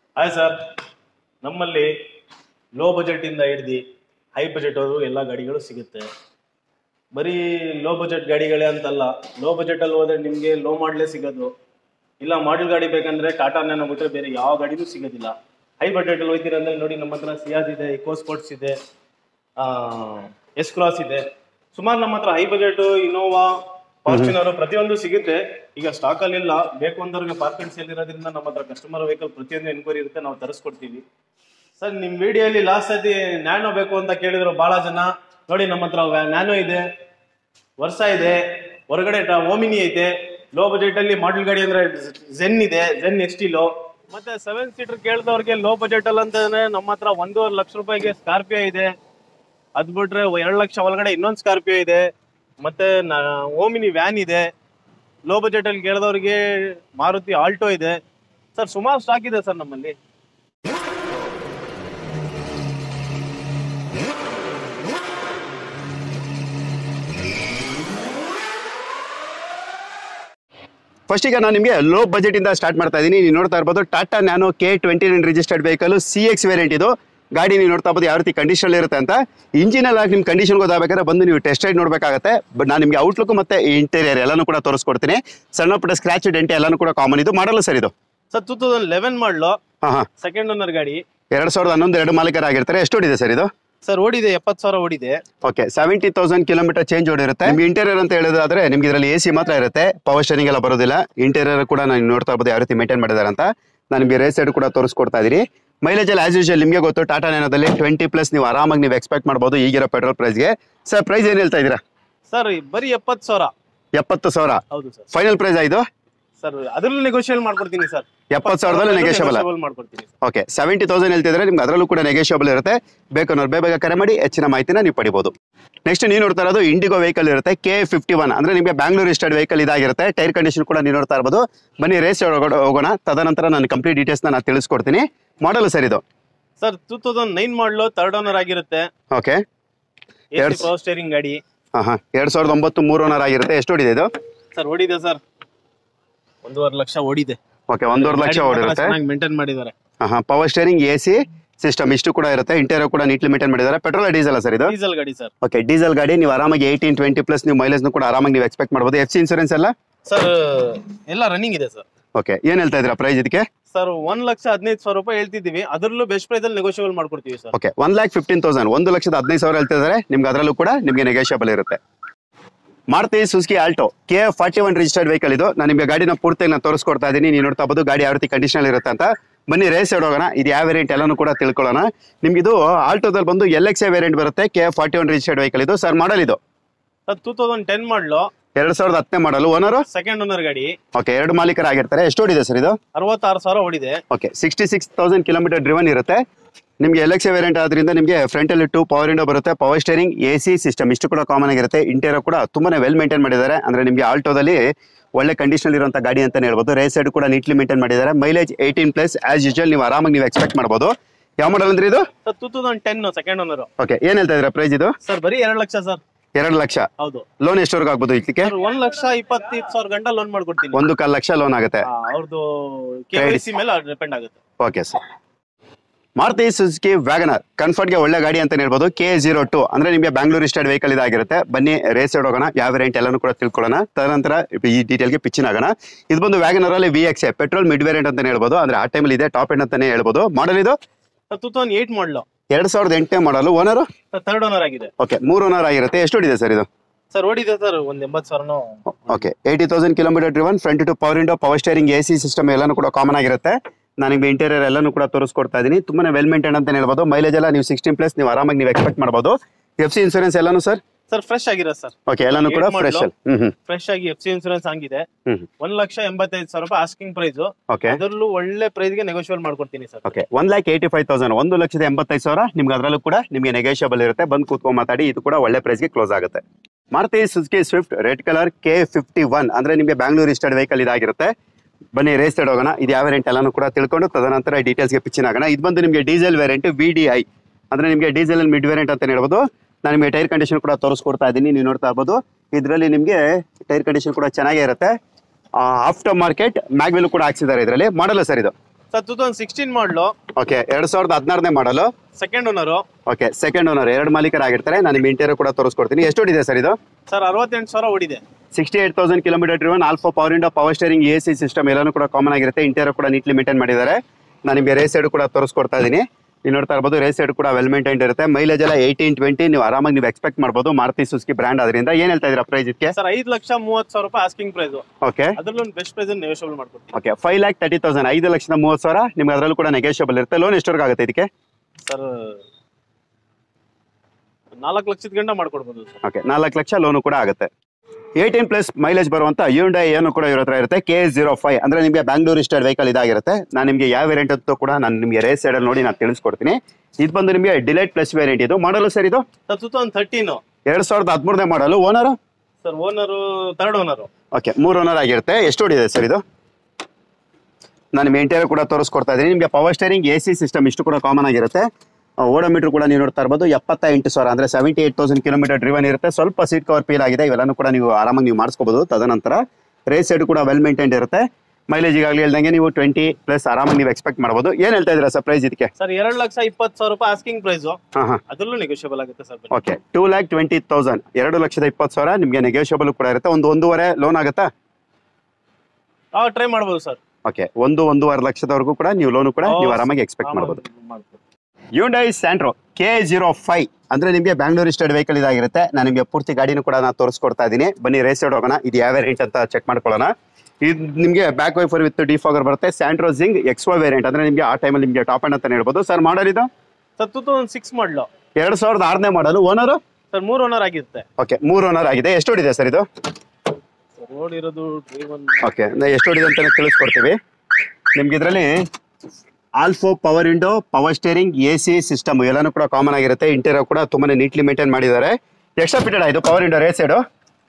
Hi sir ನಮ್ಮಲ್ಲಿ low ಬಜೆಟಿಂದ ಹಿಡ್ದು ಹೈ ಬಜೆಟ್ ಎಲ್ಲ ಗಾಡಿಗಳು ಸಿಗುತ್ತೆ ಬರೀ ಲೋ ಬಜೆಟ್ ಗಾಡಿಗಳೇ ಅಂತಲ್ಲ ಲೋ ಬಜೆಟಲ್ಲಿ ಹೋದ್ರೆ ನಿಮಗೆ ಲೋ ಮಾಡಲೇ ಸಿಗೋದು ಇಲ್ಲ ಮಾಡೆಲ್ ಗಾಡಿ ಬೇಕಂದ್ರೆ ಟಾಟಾ ನ್ಯಾನೋ ಬಿಟ್ರೆ ಬೇರೆ ಯಾವ ಗಾಡಿನೂ ಸಿಗೋದಿಲ್ಲ ಹೈ ಬಜೆಟಲ್ಲಿ ಹೋಯ್ತೀರ ಅಂದ್ರೆ ನೋಡಿ ನಮ್ಮ ಹತ್ರ ಸಿಯಾಜ್ ಇದೆ ಇಕೋ ಸ್ಪೋರ್ಟ್ಸ್ ಇದೆ ಎಸ್ ಕ್ರಾಸ್ ಇದೆ ಸುಮಾರು ನಮ್ಮ ಹತ್ರ ಹೈ ಬಜೆಟ್ ಇನೋವಾ ಫಾರ್ಚುನರ್ ಪ್ರತಿಯೊಂದು ಸಿಗುತ್ತೆ ಈಗ ಸ್ಟಾಕ್ ಅಲ್ಲಿ ಇಲ್ಲ ಬೇಕು ಅಂದವ್ರಿಗೆ ಪಾರ್ಕೆಟ್ ಸೇಲ್ ಇರೋದ್ರಿಂದ ನಮ್ಮ ಹತ್ರ ಕಸ್ಟಮರ್ ವೆಹಿಕಲ್ ಪ್ರತಿಯೊಂದು ಎನ್ಕ್ವೈರಿ ಇರುತ್ತೆ ನಾವು ತರಿಸ್ಕೊಡ್ತೀವಿ ಸರ್ ನಿಮ್ ವಿಡಿಯೋಲಿ ಲಾಸ್ಟ್ ಸತಿ ನ್ಯಾನೋ ಬೇಕು ಅಂತ ಕೇಳಿದ್ರು ಬಹಳ ಜನ ನೋಡಿ ನಮ್ಮ ಹತ್ರ ನ್ಯಾನೋ ಇದೆ ವರ್ಷ ಇದೆ ಹೊರಗಡೆ ಟ- ಓಮಿನಿ ಐತೆ ಲೋ ಬಜೆಟ್ ಅಲ್ಲಿ ಮಾಡೆಲ್ ಗಾಡಿ ಅಂದ್ರೆ ಝೆನ್ ಇದೆ ಝೆನ್ ಎಕ್ಸ್ಟಿಲೋ ಮತ್ತೆ ಸೆವೆನ್ ಸೀಟರ್ ಕೇಳಿದವ್ರಿಗೆ ಲೋ ಬಜೆಟ್ ಅಲ್ಲಿ ಅಂತಂದ್ರೆ ನಮ್ಮ ಹತ್ರ ಒಂದೂವರೆ ಲಕ್ಷ ರೂಪಾಯಿಗೆ ಸ್ಕಾರ್ಪಿಯೋ ಇದೆ ಅದ್ ಬಿಟ್ರೆ ಎರಡು ಲಕ್ಷ ಒಳಗಡೆ ಇನ್ನೊಂದು ಸ್ಕಾರ್ಪಿಯೋ ಇದೆ ಮತ್ತೆ ಓಮಿನಿ ವ್ಯಾನ್ ಇದೆ ಲೋ ಬಜೆಟ್ ಅಲ್ಲಿ ಕೇಳಿದವ್ರಿಗೆ ಮಾರುತಿ ಆಲ್ಟೋ ಇದೆ ಸರ್ ಸುಮಾರು ಸ್ಟಾಕ್ ಇದೆ ಸರ್ ನಮ್ಮಲ್ಲಿ ಫಸ್ಟ್ ಈಗ ನಾನು ನಿಮಗೆ ಲೋ ಬಜೆಟ್ ಇಂದ ಸ್ಟಾರ್ಟ್ ಮಾಡ್ತಾ ಇದ್ದೀನಿ ನೀವು ನೋಡ್ತಾ ಇರ್ಬೋದು Tata Nano K twenty nine registered vehicle C X variant ಇದು ಗಾಡಿ ನೀವು ನೋಡ್ತಾ ಇರ್ಬೋದು ಯಾವ ರೀತಿ ಕಂಡೀಷನ್ ಇರುತ್ತೆ ಅಂತ ಇಂಜಿನ್ ಎಲ್ಲ ನಿಮ್ಮ ಕಂಡೀಷನ್ ಗೊತ್ತಾಗಬೇಕಾದ್ರೆ ಬಂದು ನೀವು ಟೆಸ್ಟ್ ರೈಡ್ ನೋಡಬೇಕಾಗತ್ತೆ ಬಟ್ ನಾನು ನಿಮಗೆ ಔಟ್ಲುಕ್ ಮತ್ತೆ ಇಂಟೀರಿಯರ್ ಎಲ್ಲಾನು ಕೂಡ ತೋರಿಸ್ಕೊಡ್ತೀನಿ ಸಣ್ಣ ಪುಟ್ಟ ಸ್ಕ್ರಾಚ್ ಡೆಂಟ್ ಎಲ್ಲಾನು ಕೂಡ ಕಾಮನ್ ಇದು ಮಾಡಲ್ಲ ಸರ್ ಇದು ಸರ್ ಟೂ ತೌಸಂಡ್ ಲೆವೆನ್ ಮಾಡಲು ಹಾಂ ಹಾಂ ಸೆಕೆಂಡ್ ಓನರ್ ಗಾಡಿ ಎರಡು ಸಾವಿರದ ಹನ್ನೊಂದು ಎರಡು ಮಾಲೀಕರಾಗಿರ್ತಾರೆ ಎಷ್ಟು ಓಡಿದೆ ಸರ್ ಇದು ಸರ್ ಓಡಿದೆ ಎಪ್ಪತ್ತು ಸಾವಿರ ಓಡಿದೆ okay seventy thousand kilometre change ಓಡಿರುತ್ತೆ ನಿಮ್ಗೆ ಇಂಟೀರಿಯರ್ ಅಂತ ಹೇಳೋದಾದ್ರೆ ನಿಮ್ಗೆ ಇದರಲ್ಲಿ ಎ ಸಿ ಮಾತ್ರ ಇರುತ್ತೆ ಪವರ್ ಸ್ಟೇರಿಂಗ್ ಎಲ್ಲ ಬರೋದಿಲ್ಲ ಇಂಟೀರಿಯರ್ ಕೂಡ ನಾನು ನೋಡ್ತಾ ಇರ್ಬೋದು ಯಾವ ರೀತಿ ಮೇಂಟೈನ್ ಮಾಡಿದ್ದಾರೆ ಅಂತ ನಾನು ನಿಮಗೆ ರೇಸ್ ಸೈಡ್ ಕೂಡ ತೋರಿಸ್ಕೊಡ್ತಾ ಇದೀನಿ ಮೈಲೇಜ್ ಅಲ್ಲಿ ಆಸ್ ಯೂಶಲ್ ನಿಮಗೆ ಗೊತ್ತು ಟಾಟಾ ನೇನೋದಲ್ಲಿ ಟ್ವೆಂಟಿ ಪ್ಲಸ್ ನೀವು ಆರಾಮಾಗಿ ನೀವು ಎಕ್ಸ್ಪೆಕ್ಟ್ ಮಾಡ್ಬೋದು ಈಗಿರೋ ಪೆಟ್ರೋಲ್ ಪ್ರೈಸ್ಗೆ ಸರ್ ಪ್ರೈಸ್ ಏನು ಹೇಳ್ತಾ ಇದ್ದೀರಾ ಸರ್ ಬರೀ ಎಪ್ಪತ್ತು ಸಾವಿರ ಎಪ್ಪತ್ತು ಸಾವಿರ ಹೌದು ಸರ್ ಫೈನಲ್ ಪ್ರೈಸ್ ಆಯ್ತು ಸರ್ ಅದ್ರಲ್ಲೂ ನೆಗೋಷಿಯೇಟ್ ಮಾಡ್ಕೊಡ್ತೀನಿ ಸರ್ ಎಪ್ಪತ್ತು ಸಾವಿರದಲ್ಲಿ ನೆಗೋಷಿಯಬಲ್ ಮಾಡ್ಕೊಡ್ತೀನಿ ಓಕೆ ಸೆವೆಂಟಿ ತೌಸಂಡ್ ಹೇಳ್ತಿದ್ರೆ ನಿಮ್ಗೆ ಅದರಲ್ಲೂ ಕೂಡ ನೆಗೋಷಿಯಬಲ್ ಇರುತ್ತೆ ಬೇಕು ಅನ್ನೋರು ಬೇಗ ಬೇಗ ಕರೆ ಮಾಡಿ ಹೆಚ್ಚಿನ ಮಾಹಿತಿನ ನೀವು ಪಡಿಬೋದು ನೆಕ್ಸ್ಟ್ ನೀವು ನೋಡ್ತಾ ಇರೋದು ಇಂಡಿಗೋ ವೆಹಿಕಲ್ ಇರುತ್ತೆ ಕೆ ಫಿಫ್ಟಿ ಒನ್ ಅಂದ್ರೆ ನಿಮಗೆ ಬ್ಯಾಂಗ್ಳೂರ್ ಇಸ್ಟೆಡ್ ವೆಹಿಕಲ್ ಇದಾಗಿರುತ್ತೆ ಟೈರ್ ಕಂಡೀಷನ್ ಕೂಡ ನೀವು ನೋಡ್ತಾ ಇರ್ಬೋದು ಬನ್ನಿ ರೇಸ್ ಹೋಗೋಣ ತದನಂತರ ನಾನು ಕಂಪ್ಲೀಟ್ ಡೀಟೇಲ್ಸ್ನ ನಾನು ತಿಳಿಸ್ಕೊಡ್ತೀನಿ ಮಾಡಲ್ ಸರ್ ಇದು sir two thousand nine model third owner ಆಗಿರುತ್ತೆ ಓಕೆ ಎ ಎರಡ್ ಪವರ್ ಸ್ಟೇರಿಂಗ್ ಗಾಡಿ ಹಾಂ ಹಾಂ ಎರಡು ಸಾವಿರದ ಒಂಬತ್ತು ಮೂರು ಓನರ್ ಆಗಿರುತ್ತೆ ಎಷ್ಟು ಓಡಿದೆ ಇದು ಸರ್ ಓಡಿದೆ ಸರ್ ಒಂದೂವರೆ ಲಕ್ಷ ಓಡಿದೆ ಓಕೆ ಒಂದೂವರೆ ಲಕ್ಷ ಓಡಿರುತ್ತೆ ಚೆನ್ನಾಗಿ ಮೇಂಟೈನ್ ಮಾಡಿದ್ದಾರೆ ಹಾಂ ಹಾಂ power steering A C system ಇಷ್ಟು ಕೂಡ ಇರುತ್ತೆ ಇಂಟೀರಿಯರ್ ಕೂಡ ನೀಟ್ಲಿ ಮೇಂಟೈನ್ ಮಾಡಿದ್ದಾರೆ ಪೆಟ್ರೋಲ್ ಡೀಸೆಲ್ ಸರ್ ಇದು ಡೀಸೆಲ್ ಗಾಡಿ ಸರ್ ಓಕೆ ಡೀಸೆಲ್ ಗಾಡಿ ನೀವು ಆರಾಮಾಗಿ ಏಯ್ಟೀನ್ ಟ್ವೆಂಟಿ ಪ್ಲಸ್ ನೀವು ಮೈಲೇಜ್ ಕೂಡ ಆರಾಮಾಗಿ ನೀವು ಎಕ್ಸ್ಪೆಕ್ಟ್ ಮಾಡ್ಬೋದು ಎಫ್ ಸಿ ಇನ್ಸೂರೆನ್ಸ್ ಎಲ್ಲ ಸರ್ ಎಲ್ಲ ರನ್ನಿಂಗ್ ಇದೆ ಸರ್ ಓಕೆ ಏನ್ ಹೇಳ್ತಾ ಇದ್ದೀರಾ ಪ್ರೈಸ್ ಇದಕ್ಕೆ ಸರ್ ಒಂದ್ ಲಕ್ಷ ಹದಿನೈದು ಸಾವಿರ ರೂಪಾಯಿ ಹೇಳ್ತಿದ್ದೀವಿ ಅದ್ರಲ್ಲೂ ಬೆಸ್ಟ್ ಪ್ರೈಸ್ ಅಲ್ಲಿ ನೆಗೋಷಿಯಬಲ್ ಮಾಡ್ಕೊಡ್ತೀವಿ sir okay one lakh fifteen thousand ಒಂದು ಲಕ್ಷದ ಹದಿನೈದು ಸಾವಿರ ಹೇಳ್ತಾ ಇದ್ದಾರೆ ನಿಮ್ಗೆ ಅದರಲ್ಲೂ ಕೂಡ ನಿಮಗೆ ನೆಗೋಷಿಯಬಲ್ ಇರುತ್ತೆ Maruti Suzuki Alto K forty one registered vehicle ಇದು ನಾನು ನಿಮಗೆ ಗಾಡಿನ ಪೂರ್ತಿ ನಾನು ತೋರಿಸ್ಕೊಡ್ತಾ ಇದ್ದೀನಿ ನೀವು ನೋಡ್ತಾ ಬೋದು ಗಾಡಿ ಯಾವ ರೀತಿ ಕಂಡೀಷನ್ ಇರುತ್ತೆ ಅಂತ ಬನ್ನಿ ರೇಸ್ ಹೋಗೋಣ ಇದು ಯಾವ ವೇರಿಯಂಟ್ ಎಲ್ಲಾನು ಕೂಡ ತಿಳ್ಕೊಳ್ಳೋಣ ನಿಮ್ಗೆ ಇದು ಆಲ್ಟೋದಲ್ಲಿ ಬಂದು ಎಲ್ ಎಕ್ಸ್ ಎ ವೇರಿಯಂಟ್ ಬರುತ್ತೆ K forty one registered vehicle ಇದು ಸರ್ ಮಾಡಲ್ ಇದು ಸರ್ ಟೂ ತೌಸಂಡ್ ಟೆನ್ ಮಾಡಲು ಎರಡು ಸಾವಿರದ ಹತ್ತನೇ ಮಾಡಲು ಓನರು ಸೆಕೆಂಡ್ ಓನರ್ ಗಾಡಿ ಓಕೆ ಎರಡು ಮಾಲೀಕರಾಗಿರ್ತಾರೆ ಎಷ್ಟು ಓಡಿದೆ ಸರ್ ಇದು ಅರವತ್ತಾರು ಸಾವಿರ ಓಡಿದೆ okay sixty six thousand kilometre driven ಇರುತ್ತೆ ನಿಮಗೆ ಎಲ್ ಎಕ್ಸ್ ವೇರಿಯಂಟ್ ಆದ್ರಿಂದ ನಿಮಗೆ ಫ್ರಂಟಲ್ಲಿ ಟು ಪವರ್ ವಿಂಡೋ ಬರುತ್ತೆ power steering A C system ಇಷ್ಟು ಕೂಡ ಕಾಮನ್ ಆಗಿರುತ್ತೆ ಇಂಟೀರಿಯರ್ ಕೂಡ ತುಂಬಾನೇ ವೆಲ್ ಮೇಂಟೈನ್ ಮಾಡಿದ್ದಾರೆ ಅಂದ್ರೆ ನಿಮಗೆ ಆಲ್ಟೋದಲ್ಲಿ ಒಳ್ಳೆ ಕಂಡೀಷನ್ ಇರುವಂತ ಗಾಡಿ ಅಂತ ಹೇಳ್ಬೋದು ರೇಸ್ ಸೈಡ್ ಕೂಡ ನೀಟ್ಲಿ ಮೇಂಟೈನ್ ಮಾಡಿದ್ದಾರೆ mileage eighteen plus as usual ನೀವು ಆರಾಮಾಗಿ ನೀವು ಎಕ್ಸ್ಪೆಕ್ಟ್ ಮಾಡ್ಬೋದು ಯಾವ ಮಾಡಲ್ ಅಂದ್ರೆ ಇದು sir two thousand ten second owner okay ಏನ್ ಹೇಳ್ತಾ ಇದ್ದೀರಾ ಪ್ರೈಸ್ ಇದು ಸರ್ ಬರೀ ಎರಡು ಲಕ್ಷ ಸರ್ ಎರಡು ಲಕ್ಷ ಹೌದು ಲೋನ್ ಎಷ್ಟವರೆಗೂ ಆಗ್ಬೋದು ಇದಕ್ಕೆ ಸರ್ ಒಂದ್ ಲಕ್ಷ ಇಪ್ಪತ್ತೈದು ಸಾವಿರ ಗಂಟ ಲೋನ್ ಮಾಡ್ಕೊಡ್ತೀನಿ ಒಂದು ಕಾಲ್ ಲಕ್ಷ ಲೋನ್ ಆಗುತ್ತೆ ಆ, ಅವ್ರದ್ದು ಕೆ ವೈ ಸಿ ಮೇಲೆ ಡಿಪೆಂಡ್ ಆಗುತ್ತೆ okay sir Maruti Suzuki Wagon R ಕಂಫರ್ಟ್ಗೆ ಒಳ್ಳೆ ಗಾಡಿ ಅಂತ ಹೇಳ್ಬೋದು ಕೆ ಜೀರೋ ಟು ಅಂದ್ರೆ ನಿಮಗೆ ಬ್ಯಾಂಗ್ಳೂರ್ ಇಸ್ಟೆಡ್ ವೆಹಿಕಲ್ ಇದಾಗಿರುತ್ತೆ ಬನ್ನಿ ರೇಸ್ ಹೋಗೋಣ ಯಾವ ವೇರಿಯಂಟ್ ಎಲ್ಲಾನು ಕೂಡ ತಿಳ್ಕೊಳ್ಳೋಣ ತದನಂತರ ಈ ಡೀಟೇಲ್ಗೆ ಪಿಚ್ಚಿನ ಆಗೋಣ ಇದು ಬಂದು ವ್ಯಾಗನರ್ ಅಲ್ಲಿ V X A petrol mid variant ಅಂತಾನೆ ಹೇಳ್ಬೋದು ಅಂದ್ರೆ ಆ ಟೈಮಲ್ಲಿ ಇದೆ ಟಾಪ್ ಎಂಡ್ ಅಂತಾನೆ ಹೇಳ್ಬೋದು ಮಾಡಲ್ ಇದು ಸರ್ ಟೂ ತೌಸಂಡ್ ಏಟ್ ಮಾಡಲು ಎರಡ್ ಸಾವಿರದ ಎಂಟನೇ model owner sir third owner ಆಗಿದೆ ಓಕೆ ಮೂರು ಓನರ್ ಆಗಿರುತ್ತೆ ಎಷ್ಟು ಹೊಡಿದೆ ಸರ್ ಇದು ಸರ್ ಓಡಿದೆ ಸರ್ ಒಂದ್ ಎಂಬತ್ತು ಸಾವಿರನೂ okay eighty thousand kilometre driven front two power window power steering A C system ಎಲ್ಲಾನು ಕೂಡ ಕಾಮನ್ ಆಗಿರುತ್ತೆ ನಾನು ನಿಮಗೆ ಇಂಟೀರಿಯರ್ ಎಲ್ಲಾನು ಕೂಡ ತೋರಿಸ್ಕೊಡ್ತಾ ಇದ್ದೀನಿ ತುಂಬಾನೇ ವೆಲ್ ಮೇಂಟೈನ್ ಅಂತ ಹೇಳ್ಬೋದು ಮೈಲೇಜ್ ಎಲ್ಲ ನೀವು ಸಿಕ್ಸ್ಟೀನ್ ಪ್ಲಸ್ ನೀವು ಆರಾಮಾಗಿ ನೀವು ಎಕ್ಸ್ಪೆಕ್ಟ್ ಮಾಡ್ಬೋದು ಎಫ್ ಸಿ ಇನ್ಸೂರೆನ್ಸ್ ಎಲ್ಲಾನು ಸರ್ ಸರ್ ಫ್ರೆಶ್ ಆಗಿರೋ ಸರ್ ಓಕೆ ಎಲ್ಲಾನು ಕೂಡ Eight fresh model. Hmm hmm fresh ಆಗಿ ಎಫ್ ಸಿ ಇನ್ಸೂರೆನ್ಸ್ ಆಗಿದೆ ಹ್ಮ್ ಒಂದ್ ಲಕ್ಷ ಎಂಬತ್ತೈದು ಸಾವಿರ ರೂಪಾಯಿ ಆಸ್ಕಿಂಗ್ ಪ್ರೈಸ್ ಓಕೆ ಅದರಲ್ಲೂ ಒಳ್ಳೆ ಪ್ರೈಸ್ ಗೆ ನೆಗೋಷಿಯಲ್ ಮಾಡ್ಕೊಡ್ತೀನಿ sir okay one lakh eighty five thousand ಒಂದು ಲಕ್ಷದ ಎಂಬತ್ತೈದು ಸಾವಿರ ನಿಮ್ಗೆ ಅದರಲ್ಲೂ ಕೂಡ ನಿಮಗೆ ನೆಗೋಷಿಯಬಲ್ ಇರುತ್ತೆ ಬಂದು ಕೂತ್ಕೊಂಡು ಮಾತಾಡಿ ಇದು ಕೂಡ ಒಳ್ಳೆ ಪ್ರೈಸ್ಗೆ ಕ್ಲೋಸ್ ಆಗುತ್ತೆ Maruti Suzuki Swift red colour K fifty one ಅಂದ್ರೆ ನಿಮಗೆ ಬ್ಯಾಂಗ್ಳೂರ್ ಇಸ್ಟೆಡ್ ವೆಹಿಕಲ್ ಇದಾಗಿರುತ್ತೆ ಬನ್ನಿ ರೇಸ್ ಸೈಡ್ ಹೋಗೋಣ ಇದು ಯಾವ ವೇರಿಯಂಟ್ ಎಲ್ಲಾನು ಕೂಡ ತಿಳ್ಕೊಂಡು ತದನಂತರ ಡೀಟೇಲ್ಸ್ಗೆ ಪಿಚ್ಚಿನ ಆಗೋಣ ಇದು ಬಂದು ನಿಮಗೆ diesel variant V D I ಅಂದ್ರೆ ನಿಮಗೆ ಡೀಸೆಲ್ ಮಿಡ್ ವೇರಿಯಂಟ್ ಅಂತ ಹೇಳ್ಬೋದು ನಾನು ನಿಮಗೆ ಟೈರ್ ಕಂಡೀಷನ್ ಕೂಡ ತೋರಿಸ್ಕೊಡ್ತಾ ಇದ್ದೀನಿ ನೀವು ನೋಡ್ತಾ ಇರ್ಬೋದು ಇದರಲ್ಲಿ ನಿಮಗೆ ಟೈರ್ ಕಂಡೀಷನ್ ಕೂಡ ಚೆನ್ನಾಗೇ ಇರುತ್ತೆ ಆಫ್ಟರ್ ಮಾರ್ಕೆಟ್ ಮ್ಯಾಗ್ವಿಲ್ ಕೂಡ ಹಾಕ್ಸಿದ್ದಾರೆ ಇದರಲ್ಲಿ ಮಾಡಲ್ಲ ಸರ್ ಇದು sir two thousand sixteen model okay ಎರಡ್ ಸಾವಿರದ ಹದಿನಾರನೇ ಮಾಡಲು second owner okay second owner ಎರಡು ಮಾಲೀಕರಾಗಿರ್ತಾರೆ ನಾನು ನಿಮ್ಮ ಇಂಟೀರಿಯರ್ ಕೂಡ ತೋರಿಸ್ಕೊಡ್ತೀನಿ ಎಷ್ಟು ಹೊಡಿದೆ ಸರ್ ಇದು ಸರ್ ಅರವತ್ತೆಂಟು ಸಾವಿರ ಓಡಿದೆ sixty eight thousand kilometre driven all four power window power steering A C system ಎಲ್ಲಾನು ಕೂಡ ಕಾಮನ್ ಆಗಿರುತ್ತೆ ಇಂಟೀರಿಯರ್ ಕೂಡ ನೀಟ್ಲಿ ಮೇಂಟೈನ್ ಮಾಡಿದ್ದಾರೆ ನಾನು ನಿಮಗೆ ರೇಸ್ ಸೈಡ್ ಕೂಡ ತೋರಿಸ್ಕೊಡ್ತಾ ಇದ್ದೀನಿ ನೀವು ನೋಡ್ತಾ ಇರ್ಬೋದು ರೇಸ್ ಸೈಡ್ ಕೂಡ ವೆಲ್ ಮೇಂಟೈನ್ ಇರುತ್ತೆ ಮೈಲೇಜ್ ಎಲ್ಲ ಏಯ್ಟೀನ್ ಟ್ವೆಂಟಿ ನೀವು ಆರಾಮಾಗಿ ನೀವು ಎಕ್ಸ್ಪೆಕ್ಟ್ ಮಾಡ್ಬೋದು ಮಾರುತಿ ಸುಸ್ಕಿ ಬ್ರ್ಯಾಂಡ್ ಅದರಿಂದ ಏನ್ ಹೇಳ್ತಾ ಇದ್ದೀರಾ ಪ್ರೈಸ್ ಇದಕ್ಕೆ ಸರ್ ಐದು ಲಕ್ಷ ಮೂವತ್ತು ಸಾವಿರ ರೂಪಾಯಿ ಆಸ್ಕಿಂಗ್ ಪ್ರೈಸ್ ಓಕೆ ಅದ್ರಲ್ಲೂ ಒಂದು ಬೆಸ್ಟ್ ಪ್ರೈಸ್ ನೆಗೋಷಿಯಬಲ್ ಮಾಡ್ಕೊಡ್ತೀನಿ okay five lakh thirty thousand ಐದು ಲಕ್ಷದ ಮೂವತ್ತು ಸಾವಿರ ನಿಮ್ಗೆ ಅದರಲ್ಲೂ ಕೂಡ ನೆಗೋಷಿಯಬಲ್ ಇರುತ್ತೆ ಲೋನ್ ಎಷ್ಟವರೆಗೆ ಆಗುತ್ತೆ ಇದಕ್ಕೆ ಸರ್ ನಾಲ್ಕು ಲಕ್ಷದ ಗಂಟ ಮಾಡ್ಕೊಡ್ಬೋದು ಸರ್ ಓಕೆ ನಾಲ್ಕು ಲಕ್ಷ ಲೋನು ಕೂಡ ಆಗುತ್ತೆ ಏಯ್ಟೀನ್ ಪ್ಲಸ್ ಮೈಲೇಜ್ ಬರುವಂತ ಯುಂಡೈ ಏನು ಕೂಡ ಇವ್ರ ಹತ್ರ ಇರುತ್ತೆ ಕೆ ಜೀರೋ ಫೈವ್ ಅಂದ್ರೆ ನಿಮಗೆ ಬ್ಯಾಂಗ್ಳೂರ್ ಇಸ್ಟೆಡ್ ವೆಹಿಕಲ್ ಇದಾಗಿರುತ್ತೆ ನಾನು ನಿಮಗೆ ಯಾವ ವೇರಿಯಂಟ್ ಅಂತ ಕೂಡ ನಾನು ನಿಮಗೆ ರೇಸ್ ಸೈಡಲ್ಲಿ ನೋಡಿ ನಾನು ತಿಳಿಸ್ಕೊಡ್ತೀನಿ ಇದು ಬಂದು ನಿಮಗೆ ಡಿಲೈಟ್ ಪ್ಲಸ್ ವೇರಿಯಂಟ್ ಇದು ಮಾಡಲು ಸರ್ ಇದು ಸರ್ ಟೂ ತೌಸಂಡ್ ಥರ್ಟೀನು ಎರಡ್ ಸಾವಿರದ ಹದಿಮೂರನೇ model owner sir owner third owner okay ಮೂರು ಓನರ್ ಆಗಿರುತ್ತೆ ಎಷ್ಟು ಹೊಡಿದೆ ಸರ್ ಇದು ನಾನು ನಿಮಗೆ ಇಂಟೀರಿಯರ್ ಕೂಡ ತೋರಿಸ್ಕೊಡ್ತಾ ಇದ್ದೀನಿ ನಿಮಗೆ power steering A C system ಇಷ್ಟು ಕೂಡ ಕಾಮನ್ ಆಗಿರುತ್ತೆ ಓಡೋಮೀಟರ್ ಕೂಡ ನೀವು ನೋಡ್ತಾ ಇರ್ಬೋದು ಎಪ್ಪತ್ತ ಎಂಟು ಸಾವಿರ ಅಂದ್ರೆ seventy eight thousand kilometre driven ಇರುತ್ತೆ ಸ್ವಲ್ಪ ಸೀಟ್ ಕವರ್ ಫೀಲ್ ಆಗಿದೆ ಇವೆಲ್ಲನೂ ಕೂಡ ನೀವು ಆರಾಮಾಗಿ ನೀವು ಮಾಡಿಸ್ಕೋಬಹುದು ತದನಂತರ ರೇಸ್ ಸೈಡ್ ಕೂಡ ವೆಲ್ ಮೇಂಟೈನ್ ಇರುತ್ತೆ ಮೈಲೇಜ್ ಈಗಾಗಲೇ ಹೇಳ್ದಂಗೆ ನೀವು ಟ್ವೆಂಟಿ ಪ್ಲಸ್ ಆರಾಮಾಗಿ ನೀವು ಎಕ್ಸ್ಪೆಕ್ಟ್ ಮಾಡ್ಬೋದು ಏನ್ ಹೇಳ್ತಾ ಇದ್ದೀರಾ ಸರ್ ಪ್ರೈಸ್ ಇದಕ್ಕೆ ಸರ್ ಎರಡು ಲಕ್ಷ ಇಪ್ಪತ್ತು ಸಾವಿರ ರೂಪಾಯಿ ಆಸ್ಕಿಂಗ್ ಪ್ರೈಸು ಹಾಂ ಹಾಂ ಅದ್ರಲ್ಲೂ ನೆಗೋಷಿಯಬಲ್ ಆಗುತ್ತೆ sir okay two lakh twenty thousand ಎರಡು ಲಕ್ಷದ ಇಪ್ಪತ್ತು ಸಾವಿರ ನಿಮಗೆ ನೆಗೋಷಿಯಬಲ್ ಕೂಡ ಇರುತ್ತೆ ಒಂದು ಒಂದೂವರೆ ಲೋನ್ ಆಗುತ್ತಾ ಹಾಂ ಟ್ರೈ ಮಾಡ್ಬೋದು ಸರ್ ಓಕೆ ಒಂದು ಒಂದೂವರೆ ಲಕ್ಷದವರೆಗೂ ಕೂಡ ನೀವು ಲೋನು ಕೂಡ ನೀವು ಆರಾಮಾಗಿ ಎಕ್ಸ್ಪೆಕ್ಟ್ ಮಾಡ್ಬೋದು Hyundai Santro K zero five ಅಂದ್ರೆ ನಿಮಗೆ ಬ್ಯಾಂಗ್ಳೂರ್ ಸ್ಟೇಟ್ ವೆಹಿಕಲ್ ಇದಾಗಿರುತ್ತೆ ನಾನು ನಿಮಗೆ ಪೂರ್ತಿ ಗಾಡಿನೂ ಕೂಡ ನಾನು ತೋರಿಸ್ಕೊಡ್ತಾ ಇದ್ದೀನಿ ಬನ್ನಿ ರೇಸ್ ಸೈಡ್ ಹೋಗೋಣ ಇದು ಯಾವ ವೇರಿಯಂಟ್ ಅಂತ ಚೆಕ್ ಮಾಡ್ಕೊಳ್ಳೋಣ ಇದು ನಿಮಗೆ ಬ್ಯಾಕ್ ವೈಫರ್ ವಿತ್ ಡಿಫಾಗರ್ ಬರುತ್ತೆ ಸ್ಯಾಂಟ್ರೋ ಜಿಂಗ್ ಎಕ್ಸ್ವಾ ವೇರಿಯಂಟ್ ಅಂದ್ರೆ ನಿಮಗೆ ಆ ಟೈಮಲ್ಲಿ ನಿಮಗೆ ಟಾಪ್ ಅಂಡ್ ಅಂತ ಹೇಳ್ಬೋದು ಸರ್ ಮಾಡಲ್ ಇದು ಸರ್ ಟೂ ತೌಸಂಡ್ ಸಿಕ್ಸ್ ಮಾಡಲು ಎರಡು ಸಾವಿರದ ಆರನೇ ಮಾಡಲು ಓನರು ಸರ್ ಮೂರು ಓನರ್ ಆಗಿರುತ್ತೆ ಓಕೆ ಮೂರು ಓನರ್ ಆಗಿದೆ ಎಷ್ಟು ಹೊಡಿದೆ ಸರ್ ಇದು ಸರ್ ರೋಡ್ ಇರೋದು ಡ್ರೈವನ್ ಓಕೆ ಎಷ್ಟು ಹೊಡಿದೆ ಅಂತ ತಿಳಿಸ್ಕೊಡ್ತೀವಿ ನಿಮ್ಗೆ ಇದರಲ್ಲಿ all four power window power steering A C system ಎಲ್ಲಾನು ಕೂಡ ಕಾಮನ್ ಆಗಿರುತ್ತೆ ಇಂಟೀರಿಯರ್ ಕೂಡ ತುಂಬಾನೇ ನೀಟ್ಲಿ ಮೇಂಟೈನ್ ಮಾಡಿದ್ದಾರೆ ಎಕ್ಸ್ಟ್ರಾ ಫಿಟೆಡ್ ಆಯ್ತು power window rear side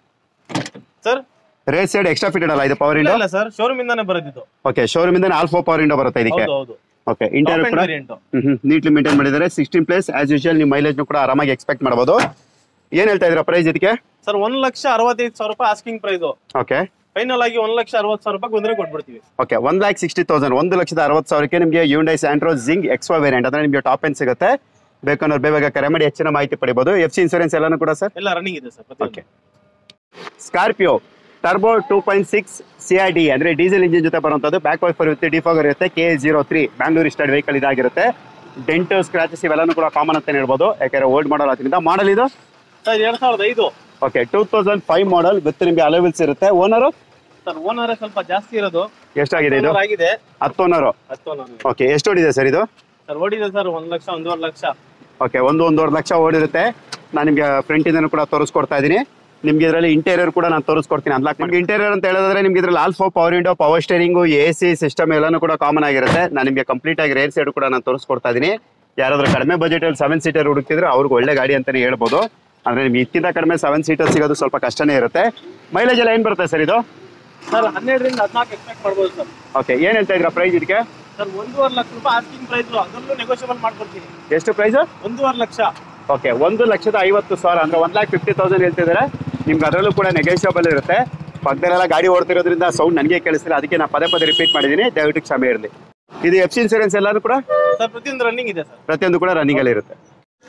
sir rear side extra fitted ಅಲ್ಲ ಇದು ಪವರ್ ಇಲ್ಲ ವಿಂಡೋ ಇಲ್ಲ ಸರ್ ಶೋರೂಮ್ ಇಂದಾನೆ ಬರೋದಿದ್ದು ಓಕೆ ಶೋರೂಮ್ ಇಂದ ಆಲ್ಫೋ ಪವರ್ ವಿಂಡೋ ಬರುತ್ತೆ ಇದಕ್ಕೆ ಹೌದು ಹೌದು ಓಕೆ ಇಂಟೀರಿಯರ್ ಕೂಡ ವೇರಿಯಂಟ್ ನೀಟ್ಲಿ ಮೇಂಟೈನ್ ಮಾಡಿದ್ದಾರೆ ಸಿಕ್ಸ್ಟೀನ್ ಪ್ಲೇಸ್ ಆಸ್ ಯೂಶುವಲ್ ನೀವು ಮೈಲೇಜ್ ಕೂಡ ಆರಾಮಾಗಿ ಎಕ್ಸ್ಪೆಕ್ಟ್ ಮಾಡಬಹುದು ಏನ್ ಹೇಳ್ತಾ ಇದ್ದೀರಾ ಪ್ರೈಸ್ ಇದಕ್ಕೆ ಸರ್ ಒಂದ್ ಲಕ್ಷ ಅರವತ್ತೈದು ಸಾವಿರ ರೂಪಾಯಿ ಆಸ್ಕಿಂಗ್ ಪ್ರೈಸ್ ಓಕೆ ಫೈನಲ್ ಆಗಿ ಒಂದ್ ಲಕ್ಷ ಅರವತ್ತು ಸಾವಿರ ರೂಪಾಯಿ ಬಂದ್ರೆ ಕೊಟ್ಬಿಡ್ತೀವಿ okay one lakh sixty thousand ಒಂದು ಲಕ್ಷದ ಅರವತ್ತು ಸಾವಿರಕ್ಕೆ ನಿಮಗೆ Hyundai Santro Xing XO variant ಅಂದ್ರೆ ನಿಮಗೆ ಟಾಪ್ ಎಂಡ್ ಸಿಗುತ್ತೆ ಬೇಕನ್ನೋರು ಬೇಗ ಕರೆ ಮಾಡಿ ಹೆಚ್ಚಿನ ಮಾಹಿತಿ ಪಡಿಬಹುದು ಎಫ್ ಸಿ ಇನ್ಸೂರೆನ್ಸ್ ಎಲ್ಲಾನು ಕೂಡ ಸರ್ ಎಲ್ಲ ರನ್ನಿಂಗ್ ಇದೆ sir okay Scorpio turbo two point six C R D ಅಂದ್ರೆ ಡೀಸೆಲ್ ಇಂಜಿನ್ ಜೊತೆ ಬರುವಂತದ್ದು ಬ್ಯಾಕ್ ವೈಫರ್ ವಿತ್ ಡಿಫಾಗರ್ ಇರುತ್ತೆ K zero three Bangalore start vehicle ಇದಾಗಿರುತ್ತೆ ಡೆಂಟ್ ಸ್ಕ್ರಾಚಸ್ ಇವೆಲ್ಲನೂ ಕೂಡ ಕಾಮನ್ ಅಂತ ಹೇಳ್ಬೋದು ಯಾಕಂದ್ರೆ ಓಲ್ಡ್ ಮಾಡಲ್ ಅದರಿಂದ ಮಾಡಲ್ ಇದು ಸರ್ ಎರಡ್ ಸಾವಿರದ ಐದು okay two thousand five model with ನಿಮಗೆ ಅಲವೆಲ್ಸ್ ಇರುತ್ತೆ ಓನರು ಸರ್ ಓನರ್ ಸ್ವಲ್ಪ ಜಾಸ್ತಿ ಇರೋದು ಎಷ್ಟಾಗಿದೆ ಇದು ಓನರ್ ಆಗಿದೆ ಹತ್ತು ಓನರು ಹತ್ತು ಓನರ್ ಓಕೆ ಎಷ್ಟು ಹೊಡಿದೆ ಸರ್ ಇದು ಸರ್ ಓಡಿದೆ ಸರ್ ಒಂದ್ ಲಕ್ಷ ಒಂದೂವರೆ ಲಕ್ಷ ಓಕೆ ಒಂದು ಒಂದೂವರೆ ಲಕ್ಷ ಓಡಿರುತ್ತೆ ನಾನು ನಿಮಗೆ ಫ್ರಂಟ್ ಇಂದನೂ ಕೂಡ ತೋರಿಸ್ಕೊಡ್ತಾ ಇದ್ದೀನಿ ನಿಮ್ಗೆ ಇದರಲ್ಲಿ ಇಂಟೀರಿಯರ್ ಕೂಡ ನಾನು ತೋರಿಸ್ಕೊಡ್ತೀನಿ ಅನ್ಲಾಕ್ ನಿಮ್ಗೆ ಇಂಟೀರಿಯರ್ ಅಂತ ಹೇಳಿದ್ರೆ ನಿಮ್ಗೆ ಇದ್ರಲ್ಲಿ all four power window power steering A C system ಎಲ್ಲಾನು ಕೂಡ ಕಾಮನ್ ಆಗಿರುತ್ತೆ ನಾನು ನಿಮಗೆ ಕಂಪ್ಲೀಟ್ ಆಗಿ ರೇರ್ ಸೈಡ್ ಕೂಡ ನಾನು ತೋರಿಸ್ಕೊಡ್ತಾ ಇದ್ದೀನಿ ಯಾರಾದ್ರೂ ಕಡಿಮೆ ಬಜೆಟ್ ಅಲ್ಲಿ ಸೆವೆನ್ ಸೀಟರ್ ಹುಡುಕ್ತಿದ್ರೆ ಅವ್ರಿಗೆ ಒಳ್ಳೆ ಗಾಡಿ ಅಂತಾನೆ ಹೇಳ್ಬೋದು ಅಂದ್ರೆ ನಿಮ್ಗೆ ಇದಕ್ಕಿಂತ ಕಡಿಮೆ ಸೆವೆನ್ ಸೀಟರ್ ಸಿಗೋದು ಸ್ವಲ್ಪ ಕಷ್ಟನೇ ಇರುತ್ತೆ ಮೈಲೇಜ್ ಎಲ್ಲ ಏನ್ ಬರುತ್ತೆ ಸರ್ ಇದು ಸರ್ ಹನ್ನೆರಡರಿಂದ ಹದಿನಾಲ್ಕು ಎಕ್ಸ್ಪೆಕ್ಟ್ ಮಾಡ್ಬೋದು ಸರ್ ಓಕೆ ಏನ್ ಹೇಳ್ತಾ ಇದ್ರ ಪ್ರೈಸ್ ಇದಕ್ಕೆ ಸರ್ ಒಂದೂವರೆ ಲಕ್ಷ ರೂಪಾಯಿ ಆಸ್ಕಿಂಗ್ ಪ್ರೈಸ್ ಅದರಲ್ಲೂ ನೆಗೋಷಿಯಬಲ್ ಮಾಡ್ಕೊಡ್ತೀನಿ ಎಷ್ಟು ಪ್ರೈಸ್ ಒಂದೂವರೆ ಲಕ್ಷ ಓಕೆ ಒಂದು ಲಕ್ಷದ ಐವತ್ತು ಸಾವಿರ ಅಂದ್ರೆ ಒನ್ ಲ್ಯಾಕ್ ಫಿಫ್ಟಿ ತೌಸಂಡ್ ಹೇಳ್ತಿದ್ದಾರೆ ನಿಮ್ಗೆ ಅದರಲ್ಲೂ ಕೂಡ ನೆಗೋಷಿಯಬಲ್ ಇರುತ್ತೆ ಪಕ್ಕದಲ್ಲೆಲ್ಲ ಗಾಡಿ ಓಡ್ತಿರೋದ್ರಿಂದ ಸೌಂಡ್ ನನಗೆ ಕೇಳಿಸ್ತಿಲ್ಲ ಅದಕ್ಕೆ ನಾನು ಪದೇ ಪದೇ ರಿಪೀಟ್ ಮಾಡಿದ್ದೀನಿ ದಯವಿಟ್ಟು ಕ್ಷಮೆ ಇರಲಿ ಇದು ಎಫ್ ಸಿ ಇನ್ಸೂರೆನ್ಸ್ ಎಲ್ಲಾನು ಕೂಡ ಸರ್ ಪ್ರತಿಯೊಂದು ರನ್ನಿಂಗ್ ಇದೆ ಸರ್ ಪ್ರತಿಯೊಂದು ಕೂಡ ರನ್ನಿಂಗ್ ಅಲ್ಲಿ ಇರುತ್ತೆ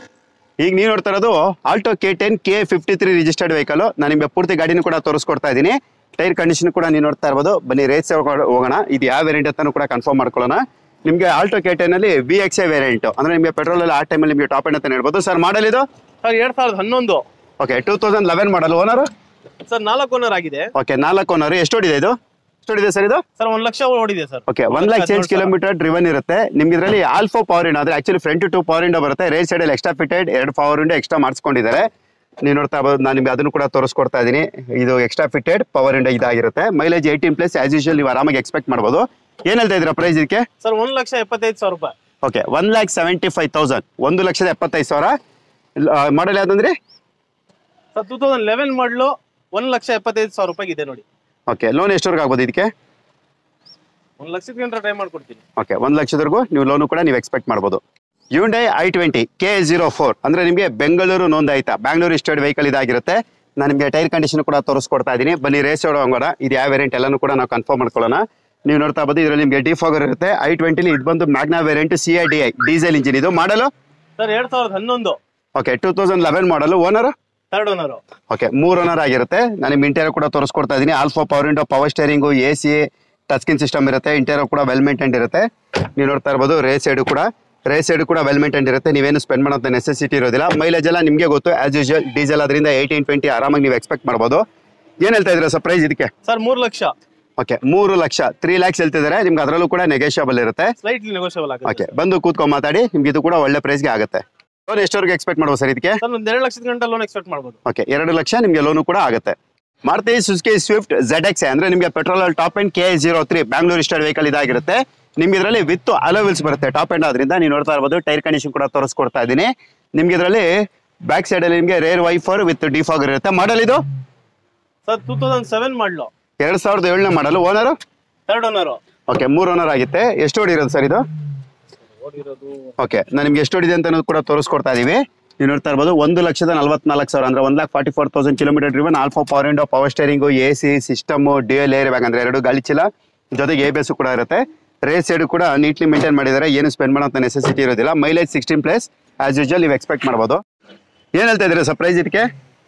ಈಗ ನೀವು ನೋಡ್ತಾ ಇರೋದು Alto K ten K fifty three registered vehicle ನಾನು ನಿಮಗೆ ಪೂರ್ತಿ ಗಾಡಿನೂ ಕೂಡ ತೋರಿಸ್ಕೊಡ್ತಾ ಇದ್ದೀನಿ ಟೈರ್ ಕಂಡೀಷನ್ ಕೂಡ ನೀವು ನೋಡ್ತಾ ಇರ್ಬೋದು ಬನ್ನಿ ರೇಸ್ ಹೋಗೋಣ ಇದು ಯಾವ ವೇರಿಯಂಟ್ ಅಂತಾನು ಕೂಡ ಕನ್ಫರ್ಮ್ ಮಾಡ್ಕೊಳ್ಳೋಣ ನಿಮಗೆ ಆಲ್ಟೋ ಕೆ ಟೆನ್ ಅಲ್ಲಿ ವಿ ಎಕ್ಸ್ ಎ ವೇರಿಯಂಟ್ ಅಂದ್ರೆ ನಿಮಗೆ ಪೆಟ್ರೋಲ್ ಅಲ್ಲಿ ಆ ಟೈಮಲ್ಲಿ ನಿಮಗೆ ಟಾಪ್ ಎಂಡ್ ಅಂತ ಹೇಳ್ಬೋದು ಸರ್ ಮಾಡಲ್ ಇದು ಸರ್ ಎರಡ್ ಸಾವಿರದ ಹನ್ನೊಂದು okay two thousand eleven model owner sir ನಾಲ್ಕು ಓನರ್ ಆಗಿದೆ ಓಕೆ ನಾಲ್ಕು ಓನರ್ ಎಷ್ಟು ಹೊಡಿದೆ ಇದು ಎಷ್ಟು ಹೊಡಿದೆ ಸರ್ ಇದು ಸರ್ ಒಂದ್ ಲಕ್ಷ ಓಡಿದೆ sir okay one lakh change kilometre driven ಇರುತ್ತೆ ನಿಮ್ಗೆ ಇದರಲ್ಲಿ ಆಲ್ಫೋ ಪವರ್ ಇಂಡೋ ಅಂದ್ರೆ actually front two power window ಬರುತ್ತೆ ರೇಟ್ ಸೈಡ್ ಅಲ್ಲಿ ಎಕ್ಸ್ಟ್ರಾ ಫಿಟೆಡ್ ಎರಡು ಪವರ್ ಇಂಡೋ ಎಕ್ಸ್ಟ್ರಾ ಮಾಡಿಸ್ಕೊಂಡಿದ್ದಾರೆ ನೀವು ನೋಡ್ತಾ ಇರ್ಬೋದು ನಾನು ನಿಮ್ಗೆ ಅದನ್ನು ಕೂಡ ತೋರಿಸ್ಕೊಡ್ತಾ ಇದ್ದೀನಿ ಇದು ಎಕ್ಸ್ಟ್ರಾ ಫಿಟೆಡ್ ಪವರ್ ಇಂಡೋ ಇದಾಗಿರುತ್ತೆ mileage eighteen plus as usual ನೀವು ಆರಾಮಾಗಿ ಎಕ್ಸ್ಪೆಕ್ಟ್ ಮಾಡ್ಬೋದು ಏನ್ ಹೇಳ್ತಾ ಇದ್ದೀರಾ ಪ್ರೈಸ್ ಇದಕ್ಕೆ ಸರ್ ಒಂದ್ ಲಕ್ಷ ಎಪ್ಪತ್ತೈದು ಸಾವಿರ ರೂಪಾಯಿ okay one lakh seventy five thousand ಒಂದು ಲಕ್ಷದ ಎಪ್ಪತ್ತೈದು ಸಾವಿರ ಮಾಡಲ್ ಯಾವ್ದಂದ್ರೆ sir two thousand eleven model ಒಂದ್ ಲಕ್ಷ ಎಪ್ಪತ್ತೈದು ಸಾವಿರ ರೂಪಾಯಿ ಇದೆ ನೋಡಿ ಓಕೆ ಲೋನ್ ಎಷ್ಟವರೆಗೆ ಆಗ್ಬೋದು ಇದಕ್ಕೆ ಒಂದ್ ಲಕ್ಷದ ಗಂಟೆ ಟ್ರೈ ಮಾಡ್ಕೊಡ್ತೀನಿ ಓಕೆ ಒಂದು ಲಕ್ಷದವರೆಗೂ ನೀವು ಲೋನು ಕೂಡ ನೀವು ಎಕ್ಸ್ಪೆಕ್ಟ್ ಮಾಡ್ಬೋದು Hyundai i twenty K zero four ಅಂದ್ರೆ ನಿಮಗೆ ಬೆಂಗಳೂರು ನೋಂದಾಯಿತ ಬ್ಯಾಂಗ್ಳೂರು ಸ್ಟೇಟ್ ವೆಹಿಕಲ್ ಇದಾಗಿರುತ್ತೆ ನಾನು ನಿಮಗೆ ಟೈರ್ ಕಂಡೀಷನ್ ಕೂಡ ತೋರಿಸ್ಕೊಡ್ತಾ ಇದ್ದೀನಿ ಬನ್ನಿ ರೇಸ್ ಹೋಗೋಣ ಇದು ಯಾವ ವೇರಿಯಂಟ್ ಎಲ್ಲಾನು ಕೂಡ ನಾವು ಕನ್ಫರ್ಮ್ ಮಾಡ್ಕೊಳ್ಳೋಣ ನೀವು ನೋಡ್ತಾ ಬೋದು ಇದರಲ್ಲಿ ನಿಮಗೆ ಡಿಫಾಗರ್ ಇರುತ್ತೆ ಐ ಟ್ವೆಂಟಿಲಿ ಇದು ಬಂದು Magna variant C R D I diesel engine ಇದು ಮಾಡಲು ಸರ್ ಎರಡ್ ಸಾವಿರದ ಹನ್ನೊಂದು okay two thousand eleven model owner third owner okay ಮೂರ್ ಓನರ್ ಆಗಿರುತ್ತೆ ನಾನು ನಿಮ್ ಇಂಟೀರಿಯರ್ ಕೂಡ ತೋರಿಸ್ಕೊಡ್ತಾ ಇದೀನಿ all four power window power steering A C touch screen system ಇರುತ್ತೆ ಇಂಟೀರಿಯರ್ ಕೂಡ ವೆಲ್ ಮೇಂಟೈನ್ ಇರುತ್ತೆ ನೀವು ನೋಡ್ತಾ ಇರ್ಬೋದು ರೇಸ್ ಸೈಡ್ ಕೂಡ ರೇಸ್ ಸೈಡ್ ಕೂಡ ವೆಲ್ ಮೇಂಟೈನ್ ಇರುತ್ತೆ ನೀವೇನು ಸ್ಪೆಂಡ್ ಮಾಡೋಂಥ ನೆಸೆಸಿಟಿ ಇರೋದಿಲ್ಲ ಮೈಲೇಜ್ ಎಲ್ಲ ನಿಮಗೆ ಗೊತ್ತು ಆಸ್ ಯೂಶುವಲ್ ಡೀಸೆಲ್ ಅದರಿಂದ ಏಯ್ಟೀನ್ ಟ್ವೆಂಟಿ ಆರಾಮಾಗಿ ನೀವು ಎಕ್ಸ್ಪೆಕ್ಟ್ ಮಾಡ್ಬೋದು ಏನ್ ಹೇಳ್ತಾ ಇದ್ದೀರಾ ಸರ್ ಪ್ರೈಸ್ ಇದಕ್ಕೆ ಸರ್ ಮೂರ್ ಲಕ್ಷ ಓಕೆ ಮೂರು ಲಕ್ಷ ತ್ರೀ ಲ್ಯಾಕ್ಸ್ ಹೇಳ್ತಿದ್ದಾರೆ ನಿಮ್ಗೆ ಅದರಲ್ಲೂ ಕೂಡ ನೆಗೋಷಿಯಬಲ್ ಇರುತ್ತೆ ಸ್ಲೈಟ್ಲಿ ನೆಗೋಷಿಯಬಲ್ ಆಗುತ್ತೆ ಓಕೆ ಬಂದು ಕೂತ್ಕೊಂಡು ಮಾತಾಡಿ ನಿಮ್ಗೆ ಇದು ಕೂಡ ಒಳ್ಳೆ ಪ್ರೈಸ್ಗೆ ಆಗುತ್ತೆ ಲೋನ್ ಎಷ್ಟವರೆಗೆ ಎಕ್ಸ್ಪೆಕ್ಟ್ ಮಾಡ್ಬೋದು ಸರ್ ಇದಕ್ಕೆ ಸರ್ ಒಂದ್ ಎರಡು ಲಕ್ಷದ ಗಂಟೆ ಲೋನ್ ಎಕ್ಸ್ಪೆಕ್ಟ್ ಮಾಡ್ಬೋದು ಓಕೆ ಎರಡು ಲಕ್ಷ ನಿಮಗೆ ಲೋನು ಕೂಡ ಆಗುತ್ತೆ Maruti Suzuki Swift Z X ಅಂದ್ರೆ ನಿಮಗೆ petrol top and K zero three Bangalore star vehicle ಇದಾಗಿರುತ್ತೆ ನಿಮ್ಗೆ ಇದರಲ್ಲಿ ವಿತ್ ಅಲೋವಿಲ್ಸ್ ಬರುತ್ತೆ ಟಾಪ್ ಎಂಡ್ ಆದ್ರಿಂದ ನೀವು ನೋಡ್ತಾ ಇರ್ಬೋದು ಟೈರ್ ಕಂಡೀಷನ್ ಕೂಡ ತೋರಿಸ್ಕೊಡ್ತಾ ಇದ್ದೀನಿ ನಿಮ್ಗೆ ಇದರಲ್ಲಿ ಬ್ಯಾಕ್ ಸೈಡ್ ಅಲ್ಲಿ ನಿಮಗೆ ರೇರ್ ವೈಫರ್ ವಿತ್ ಡಿಫಾಗರ್ ಇರುತ್ತೆ ಮಾಡಲ್ ಇದು ಸರ್ ಟೂ ತೌಸಂಡ್ ಸೆವೆನ್ ಮಾಡಲು ಎರಡ್ ಸಾವಿರದ ಏಳನೇ model owner third owner okay ಮೂರ್ ಓನರ್ ಆಗುತ್ತೆ ಎಷ್ಟು ಹೊಡಿರೋದು ಸರ್ ಇದು ಓಡಿರೋದು ಓಕೆ ನಾನು ನಿಮ್ಗೆ ಎಷ್ಟು ಹೊಡಿದೆ ಅಂತ ಅನ್ನೋದು ಕೂಡ ತೋರಿಸ್ಕೊಡ್ತಾ ಇದೀವಿ ನೀವು ನೋಡ್ತಾ ಇರ್ಬೋದು ಒಂದು ಲಕ್ಷದ ನಲ್ವತ್ನಾಲ್ಕು ಸಾವಿರ ಅಂದ್ರೆ one lakh forty four thousand kilometre driven all four power window power steering A C system dual air bag ಅಂದ್ರೆ ಎರಡು ಗಾಳಿ ಚೀಲ ಜೊತೆಗೆ ಎ ಬೇಸು ಕೂಡ ಇರುತ್ತೆ ರೇಸ್ ಸೈಡ್ ಕೂಡ ನೀಟ್ಲಿ ಮೇಂಟೈನ್ ಮಾಡಿದ್ದಾರೆ ಏನು ಸ್ಪೆಂಡ್ ಮಾಡೋಂಥ ನೆಸೆಸಿಟಿ ಇರೋದಿಲ್ಲ mileage sixteen plus as usual ನೀವು ಎಕ್ಸ್ಪೆಕ್ಟ್ ಮಾಡ್ಬೋದು ಏನ್ ಹೇಳ್ತಾ ಇದ್ದೀರಾ ಸರ್ ಪ್ರೈಸ್ ಇದಕ್ಕೆ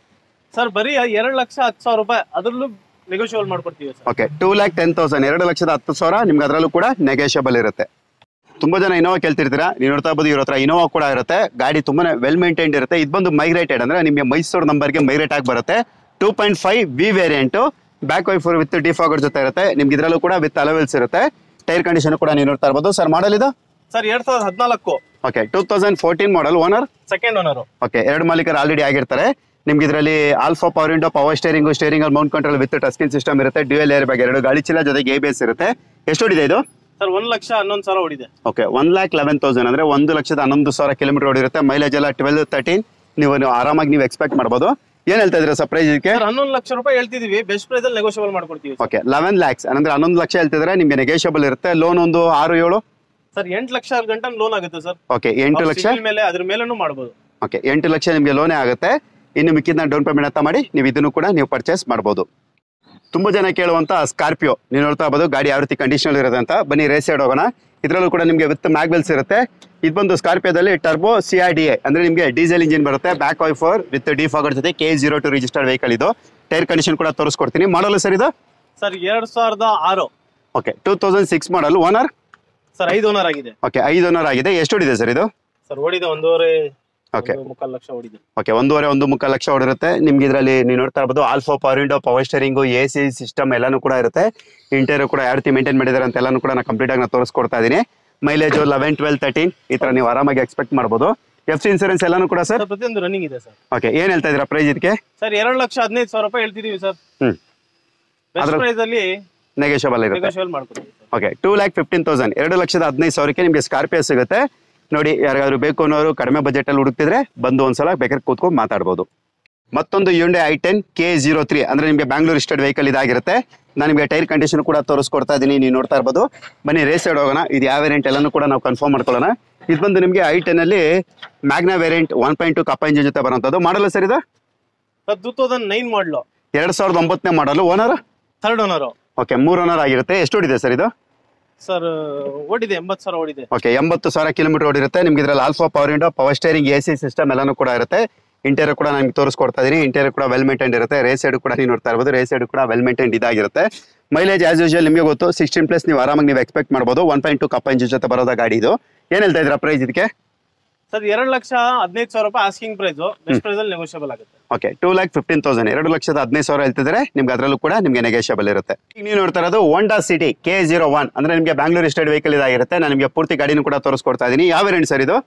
ಸರ್ ಬರೀ ಎರಡು ಲಕ್ಷ ಹತ್ತು ಸಾವಿರ ರೂಪಾಯಿ ಅದ್ರಲ್ಲೂ ನೆಗೋಷಿಯಬಲ್ ಮಾಡ್ಕೊಡ್ತೀವಿ sir okay two lakh ten thousand ಎರಡು ಲಕ್ಷದ ಹತ್ತು ಸಾವಿರ ನಿಮ್ಗೆ ಅದರಲ್ಲೂ ಕೂಡ ನೆಗೋಷಿಯಬಲ್ ಇರುತ್ತೆ ತುಂಬಾ ಜನ ಇನೋವಾ ಕೇಳ್ತಿರ್ತೀರಾ ನೀವು ನೋಡ್ತಾ ಇರ್ಬೋದು ಇವ್ರ ಹತ್ರ ಇನೋವಾ ಕೂಡ ಇರುತ್ತೆ ಗಾಡಿ ತುಂಬಾನೇ ವೆಲ್ ಮೇಂಟೈನ್ಡ್ ಇರುತ್ತೆ ಇದು ಬಂದು ಮೈಗ್ರೇಟೆಡ್ ಅಂದ್ರೆ ನಿಮಗೆ ಮೈಸೂರು ನಂಬರ್ಗೆ ಮೈಗ್ರೇಟ್ ಆಗಿ ಬರುತ್ತೆ two point five V variant back wiper with defogger ಜೊತೆ ಇರುತ್ತೆ ನಿಮ್ಗೆ ಇದರಲ್ಲೂ ಕೂಡ ವಿತ್ ಅಲವೆಲ್ಸ್ ಇರುತ್ತೆ ಟೈರ್ ಕಂಡೀಷನ್ ಕೂಡ ನೀವು ನೋಡ್ತಾ ಇರ್ಬೋದು ಸರ್ ಮಾಡಲ್ ಇದು ಸರ್ ಎರಡ್ ಸಾವಿರದ ಹದಿನಾಲ್ಕು okay two thousand fourteen model owner second owner okay ಎರಡು ಮಾಲೀಕರು ಆಲ್ರೆಡಿ ಆಗಿರ್ತಾರೆ ನಿಮ್ಗೆ ಇದರಲ್ಲಿ all four power window power steering steering mount control with touch screen system ಇರುತ್ತೆ ಡ್ಯೂಯಲ್ ಏರ್ ಬ್ಯಾಗ್ ಎರಡು ಗಾಳಿ ಚೀಲ ಜೊತೆಗೆ ಎ ಬಿ ಎಸ್ ಇರುತ್ತೆ ಎಷ್ಟು ಹೊಡಿದೆ ಇದು ಸರ್ ಒಂದ್ ಲಕ್ಷ ಹನ್ನೊಂದು ಸಾವಿರ ಹೊಡಿದೆ okay one lakh eleven thousand ಅಂದ್ರೆ ಒಂದು ಲಕ್ಷದ ಹನ್ನೊಂದು ಸಾವಿರ ಕಿಲೋಮೀಟರ್ ಓಡಿರುತ್ತೆ ಮೈಲೇಜ್ ಎಲ್ಲ ಟ್ವೆಲ್ ತರ್ಟೀನ್ ನೀವು ನೀವು ಆರಾಮಾಗಿ ನೀವು ಎಕ್ಸ್ಪೆಕ್ಟ್ ಮಾಡ್ಬೋದು ಏನ್ ಹೇಳ್ತಾ ಇದ್ದೀರಾ ಸರ್ ಪ್ರೈಸ್ ಇದಕ್ಕೆ ಸರ್ ಹನ್ನೊಂದು ಲಕ್ಷ ರೂಪಾಯಿ ಹೇಳ್ತಿದೀವಿ ಬೆಸ್ಟ್ ಪ್ರೈಸ್ ಅಲ್ಲಿ ನೆಗೋಷಿಯಬಲ್ ಮಾಡ್ಕೊಡ್ತೀವಿ ಓಕೆ ಲೆವೆನ್ ಲ್ಯಾಕ್ಸ್ ಅಂದ್ರೆ ಹನ್ನೊಂದು ಲಕ್ಷ ಹೇಳ್ತಿದ್ರೆ ನಿಮ್ಗೆ ನೆಗೋಷಿಯಬಲ್ ಇರುತ್ತೆ ಲೋನ್ ಒಂದು ಆರು ಏಳು ಸರ್ ಎಂಟು ಲಕ್ಷ ಗಂಟೆ ಲೋನ್ ಆಗುತ್ತೆ ಸರ್ ಓಕೆ ಎಂಟು ಲಕ್ಷ ಸಿಬಿಲ್ ಮೇಲೆ ಅದ್ರ ಮೇಲೇನು ಮಾಡ್ಬೋದು ಓಕೆ ಎಂಟು ಲಕ್ಷ ನಿಮಗೆ ಲೋನೇ ಆಗುತ್ತೆ ಇನ್ನು ಮಿಕ್ಕಿದ್ನ ಡೌನ್ ಪೇಮೆಂಟ್ ಅಂತ ಮಾಡಿ ನೀವು ಇದನ್ನು ಕೂಡ ನೀವು ಪರ್ಚೇಸ್ ಮಾಡ್ಬೋದು ತುಂಬಾ ಜನ ಕೇಳುವಂತ ಸ್ಕಾರ್ಪಿಯೋ ನೀವು ನೋಡ್ತಾ ಇರ್ಬೋದು ಗಾಡಿ ಯಾವ ರೀತಿ ಕಂಡೀಷನ್ ಇರುತ್ತೆ ಅಂತ ಬನ್ನಿ ರೇಸ್ ಸೈಡ್ ಹೋಗೋಣ ಇದರಲ್ಲೂ ಕೂಡ ನಿಮಗೆ ವಿತ್ ಮ್ಯಾಗ್ವೆಲ್ಸ್ ಇರುತ್ತೆ ಇದು ಬಂದು ಸ್ಕಾರ್ಪಿಯೋದಲ್ಲಿ turbo C R D E ಅಂದ್ರೆ ನಿಮಗೆ ಡೀಸೆಲ್ ಇಂಜಿನ್ ಬರುತ್ತೆ ಬ್ಯಾಕ್ ವೈಫರ್ ವಿತ್ ಡಿಫಾಗರ್ ಜೊತೆ K zero two registered vehicle ಇದು ಟೈರ್ ಕಂಡೀಷನ್ ಕೂಡ ತೋರಿಸ್ಕೊಡ್ತೀನಿ ಮಾಡಲು ಸರ್ ಇದು ಸರ್ ಎರಡ್ ಸಾವಿರದ ಆರು okay two thousand six model owner sir ಐದು ಓನರ್ ಆಗಿದೆ ಓಕೆ ಐದು ಓನರ್ ಆಗಿದೆ ಎಷ್ಟು ಹೊಡಿದೆ ಸರ್ ಇದು ಸರ್ ಓಡಿದೆ ಒಂದೂವರೆ ಓಕೆ ಒಂದು ಮುಕ್ಕಾಲು ಲಕ್ಷ ಓಡಿದೆ ಓಕೆ ಒಂದೂವರೆ ಒಂದು ಮುಕ್ಕಾಲು ಲಕ್ಷ ಹೊಡಿರುತ್ತೆ ನಿಮ್ಗೆ ಇದರಲ್ಲಿ ನೀವು ನೋಡ್ತಾ ಇರ್ಬೋದು all four power window power steering A C system ಎಲ್ಲಾನು ಕೂಡ ಇರುತ್ತೆ ಇಂಟೀರಿಯರ್ ಕೂಡ ಯಾವ ರೀತಿ ಮೇಂಟೈನ್ ಮಾಡಿದ್ದಾರೆ ಅಂತ ಎಲ್ಲಾನು ಕೂಡ ನಾನು ಕಂಪ್ಲೀಟ್ ಆಗಿ ನಾನು ತೋರಿಸ್ಕೊಡ್ತಾ ಇದ್ದೀನಿ ಮೈಲೇಜ್ ಲೆವೆನ್ ಟ್ವೆಲ್ ತರ್ಟೀನ್ ಈ ತರ ನೀವು ಆರಾಮಾಗಿ ಎಕ್ಸ್ಪೆಕ್ಟ್ ಮಾಡ್ಬೋದು ಎಫ್ ಸಿ ಇನ್ಸೂರೆನ್ಸ್ ಎಲ್ಲಾನು ಕೂಡ ಸರ್ ಸರ್ ಪ್ರತಿಯೊಂದು ರನ್ನಿಂಗ್ ಇದೆ ಸರ್ ಓಕೆ ಏನ್ ಹೇಳ್ತಾ ಇದ್ದೀರಾ ಪ್ರೈಸ್ ಇದಕ್ಕೆ ಸರ್ ಎರಡು ಲಕ್ಷ ಹದಿನೈದು ಸಾವಿರ ರೂಪಾಯಿ ಹೇಳ್ತಿದೀವಿ ಸರ್ ಹ್ಮ್ ಬೆಸ್ಟ್ ಅದ್ರ- ಪ್ರೈಸ್ ಅಲ್ಲಿ ನೆಗೋಷಿಯಬಲ್ ಇರುತ್ತೆ ನೆಗೋಷಿಯಬಲ್ ಮಾಡ್ಕೊಡ್ತೀವಿ sir okay two lakh fifteen thousand ಎರಡು ಲಕ್ಷದ ಹದಿನೈದು ಸಾವಿರಕ್ಕೆ ನಿಮಗೆ ಸ್ಕಾರ್ಪಿಯೋ ಸಿಗುತ್ತೆ ನೋಡಿ ಯಾರಿಗಾದ್ರು ಬೇಕು ಅನ್ನೋರು ಕಡಿಮೆ ಬಜೆಟ್ ಅಲ್ಲಿ ಹುಡುಕ್ತಿದ್ರೆ ಬಂದು ಒಂದ್ಸಲ ಬೇಕಾದ್ರೆ ಕೂತ್ಕೊಂಡು ಮಾತಾಡ್ಬೋದು ಮತ್ತೊಂದು Hyundai i ten K zero three ಅಂದ್ರೆ ನಿಮಗೆ ಬ್ಯಾಂಗ್ಳೂರ್ ಸ್ಟೇಟ್ ವೆಹಿಕಲ್ ಇದಾಗಿರುತ್ತೆ ನಾನು ನಿಮಗೆ ಟೈರ್ ಕಂಡೀಷನ್ ಕೂಡ ತೋರಿಸ್ಕೊಡ್ತಾ ಇದ್ದೀನಿ ನೀವು ನೋಡ್ತಾ ಇರ್ಬೋದು ಬನ್ನಿ ರೇಸ್ ಸೈಡ್ ಹೋಗೋಣ ಇದು ಯಾವ ವೇರಿಯಂಟ್ ಎಲ್ಲಾನು ಕೂಡ ನಾವು ಕನ್ಫರ್ಮ್ ಮಾಡ್ಕೊಳ್ಳೋಣ ಇದು ಬಂದು ನಿಮಗೆ ಐ ಟೆನ್ ಅಲ್ಲಿ Magna variant one point two Kappa engine ಜೊತೆ ಬರುವಂಥದ್ದು ಮಾಡಲ್ಲ ಸರ್ ಇದು ಸರ್ ಟೂ ತೌಸಂಡ್ ನೈನ್ ಮಾಡಲು ಎರಡ್ ಸಾವಿರದ ಒಂಬತ್ತನೇ model owner third owner okay ಮೂರ್ ಓನರ್ ಆಗಿರುತ್ತೆ ಎಷ್ಟು ಹೊಡಿದೆ ಸರ್ ಇದು ಸರ್ ಓಡಿದೆ ಎಂಬತ್ತು ಸಾವಿರ ಓಡಿದೆ ಓಕೆ ಎಂಬತ್ತು ಸಾವಿರ ಕಿಲೋಮೀಟರ್ ಓಡಿರುತ್ತೆ ನಿಮ್ಗೆ ಇದ್ರಲ್ಲಿ all four power window power steering A C system ಎಲ್ಲಾನು ಕೂಡ ಇರುತ್ತೆ ಇಂಟೀರಿಯರ್ ಕೂಡ ನಾನು ತೋರಿಸ್ಕೊಡ್ತಾ ಇದೀನಿ ಇಂಟೀರಿಯರ್ ಕೂಡ ವೆಲ್ ಮೇಂಟೈನ್ ಇರುತ್ತೆ ರೇಸ್ ಸೈಡ್ ಕೂಡ ನೀವು ನೋಡ್ತಾ ಇರ್ಬೋದು ರೇಸ್ ಸೈಡ್ ಕೂಡ ವೆಲ್ ಮೇಂಟೈನ್ ಇದಾಗಿರುತ್ತೆ ಮೈಲೇಜ್ ಆಸ್ ಯೂಶುವಲ್ ನಿಮಗೆ ಗೊತ್ತು ಸಿಕ್ಸ್ಟೀನ್ ಪ್ಲಸ್ ನೀವು ಆರಾಮಾಗಿ ನೀವು ಎಕ್ಸ್ಪೆಕ್ಟ್ ಮಾಡ್ಬೋದು one point two Kappa engine ಜೊತೆ ಬರೋದ ಗಾಡಿ ಇದು ಏನ್ ಹೇಳ್ತಾ ಇದ್ದೀರಾ ಪ್ರೈಸ್ ಇದಕ್ಕೆ ಸರ್ ಎರಡು ಲಕ್ಷ ಹದಿನೈದು ಸಾವಿರ ರೂಪಾಯಿ ಆಸ್ಕಿಂಗ್ ಪ್ರೈಸ್ ಬೆಸ್ಟ್ ಪ್ರೈಸ್ ಅಲ್ಲಿ ನೆಗೋಷಿಯಬಲ್ ಆಗುತ್ತೆ okay two lakh fifteen thousand ಎರಡು ಲಕ್ಷದ ಹದಿನೈದು ಸಾವಿರ ಹೇಳ್ತಿದ್ರೆ ನಿಮ್ಗೆ ಅದರಲ್ಲೂ ಕೂಡ ನಿಮಗೆ ನೆಗೋಷಿಯಬಲ್ ಇರುತ್ತೆ ಈಗ ನೀವು ನೋಡ್ತಾ ಇರೋದು Honda City K zero one ಅಂದ್ರೆ ನಿಮಗೆ ಬ್ಯಾಂಗ್ಳೂರ್ ಸ್ಟೇಟ್ ವೆಹಿಕಲ್ ಇದಾಗಿರುತ್ತೆ ನಾನು ನಿಮಗೆ ಪೂರ್ತಿ ಗಾಡಿನೂ ಕೂಡ ತೋರಿಸ್ಕೊಡ್ತಾ ಇದೀನಿ ಯಾವ ವೇರಿಯಂಟ್ ಸರ್ ಇದು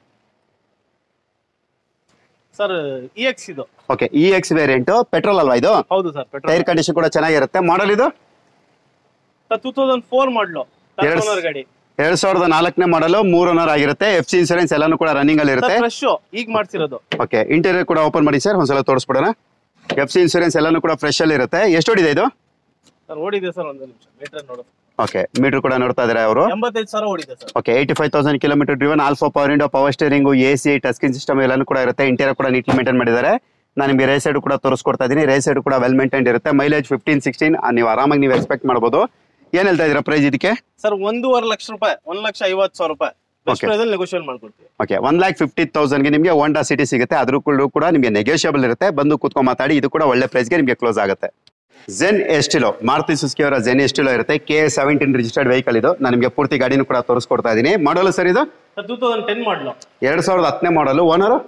ಸರ್ ಇ ಎಕ್ಸ್ ಇದು okay E X variant petrol ಅಲ್ವಾ ಇದು ಹೌದು ಸರ್ ಪೆಟ್ರೋಲ್ ಟೈರ್ ಕಂಡೀಷನ್ ಕೂಡ ಚೆನ್ನಾಗಿರುತ್ತೆ ಮಾಡಲ್ ಇದು ಸರ್ ಟೂ ತೌಸಂಡ್ ಫೋರ್ ಮಾಡಲು ಎರಡು ಓನರ್ ಗಾಡಿ ಎರಡ್ ಸಾವಿರದ ನಾಲ್ಕನೇ ಮಾಡಲು ಮೂರ್ ಓನರ್ ಆಗಿರುತ್ತೆ ಎಫ್ ಸಿ ಇನ್ಸೂರೆನ್ಸ್ ಎಲ್ಲಾನು ಕೂಡ ರನ್ನಿಂಗ್ ಅಲ್ಲಿ ಇರುತ್ತೆ ಫ್ರೆಶ್ ಈಗ ಮಾಡ್ಸಿರೋದು ಓಕೆ ಇಂಟೀರಿಯರ್ ಕೂಡ ಓಪನ್ ಮಾಡಿ ಸರ್ ಒಂದ್ಸಲ ತೋರಿಸ್ಬಿಡೋಣ ಎಫ್ ಸಿ ಇನ್ಸೂರೆನ್ಸ್ ಎಲ್ಲಾನು ಕೂಡ ಫ್ರೆಶ್ ಅಲ್ಲಿ ಇರುತ್ತೆ ಎಷ್ಟು ಹೊಡಿದೆ ಇದು ಸರ್ ಓಡಿದೆ ಸರ್ ಒಂದು ನಿಮಿಷ ಮೀಟರ್ ನೋಡೋದು ಓಕೆ ಮೀಟರ್ ಕೂಡ ನೋಡ್ತಾ ಇದಾರೆ ಅವರು ಎಂಬತ್ತೈದು ಸಾವಿರ ಓಡಿದೆ sir okay eighty five thousand kilometre driven all four power window power steering A C touchscreen system ಎಲ್ಲಾನು ಕೂಡ ಇರುತ್ತೆ ಇಂಟೀರಿಯರ್ ಕೂಡ ನೀಟ್ಲಿ ಮೇಂಟೈನ್ ಮಾಡಿದ್ದಾರೆ ನಾನು ನಿಮಗೆ ರೇಸ್ ಸೈಡ್ ಕೂಡ ತೋರಿಸ್ಕೊಡ್ತಾ ಇದ್ದೀನಿ ರೇಸ್ ಸೈಡ್ ಕೂಡ ವೆಲ್ ಮೇಂಟೈನ್ ಇರುತ್ತೆ ಮೈಲೇಜ್ ಫಿಫ್ಟೀನ್ ಸಿಕ್ಸ್ಟೀನ್ ನೀವು ಆರಾಮಾಗಿ ನೀವು ಎಕ್ಸ್ಪೆಕ್ಟ್ ಮಾಡ್ಬೋದು ಏನ್ ಹೇಳ್ತಾ ಇದೀರಾ ಪ್ರೈಸ್ ಇದಕ್ಕೆ ಸರ್ ಒಂದೂವರೆ ಲಕ್ಷ ರೂಪಾಯಿ ಒಂದ್ ಲಕ್ಷ ಐವತ್ತು ಸಾವಿರ ರೂಪಾಯಿ ಬೆಸ್ಟ್ Okay. ಪ್ರೈಸಲ್ಲಿ ನೆಗೋಷಿಯೇಟ್ ಮಾಡ್ಕೊಡ್ತೀವಿ ಓಕೆ ಒನ್ ಲ್ಯಾಕ್ ಫಿಫ್ಟಿ ತೌಸಂಡ್ಗೆ ನಿಮಗೆ ಹೋಂಡಾ ಸಿಟಿ ಸಿಗುತ್ತೆ ಅದ್ರ ಕೂಡ ಕೂಡ ನಿಮಗೆ ನೆಗೋಷಿಯಬಲ್ ಇರುತ್ತೆ ಬಂದು ಕೂತ್ಕೊಂಡು ಮಾತಾಡಿ ಇದು ಕೂಡ ಒಳ್ಳೆ ಪ್ರೈಸ್ಗೆ ನಿಮಗೆ ಕ್ಲೋಸ್ ಆಗುತ್ತೆ ಜೆನ್ ಎಸ್ಟಿಲೋ ಮಾರುತಿ ಸುಸ್ಕಿ ಅವರ ಜೆನ್ ಎಸ್ಟಿಲೋ ಇರುತ್ತೆ ಕೆ ಸೆವೆಂಟೀನ್ ರಿಜಿಸ್ಟರ್ಡ್ ವೆಹಿಕಲ್ ಇದು ನಾನು ನಿಮಗೆ ಪೂರ್ತಿ ಗಾಡಿನೂ ಕೂಡ ತೋರಿಸ್ಕೊಡ್ತಾ ಇದ್ದೀನಿ ಮಾಡಲು ಸರ್ ಇದು ಸರ್ ಟೂ ತೌಸಂಡ್ ಟೆನ್ ಮಾಡಲು ಎರಡ್ ಸಾವಿರದ ಹತ್ತನೇ ಮಾಡಲು owner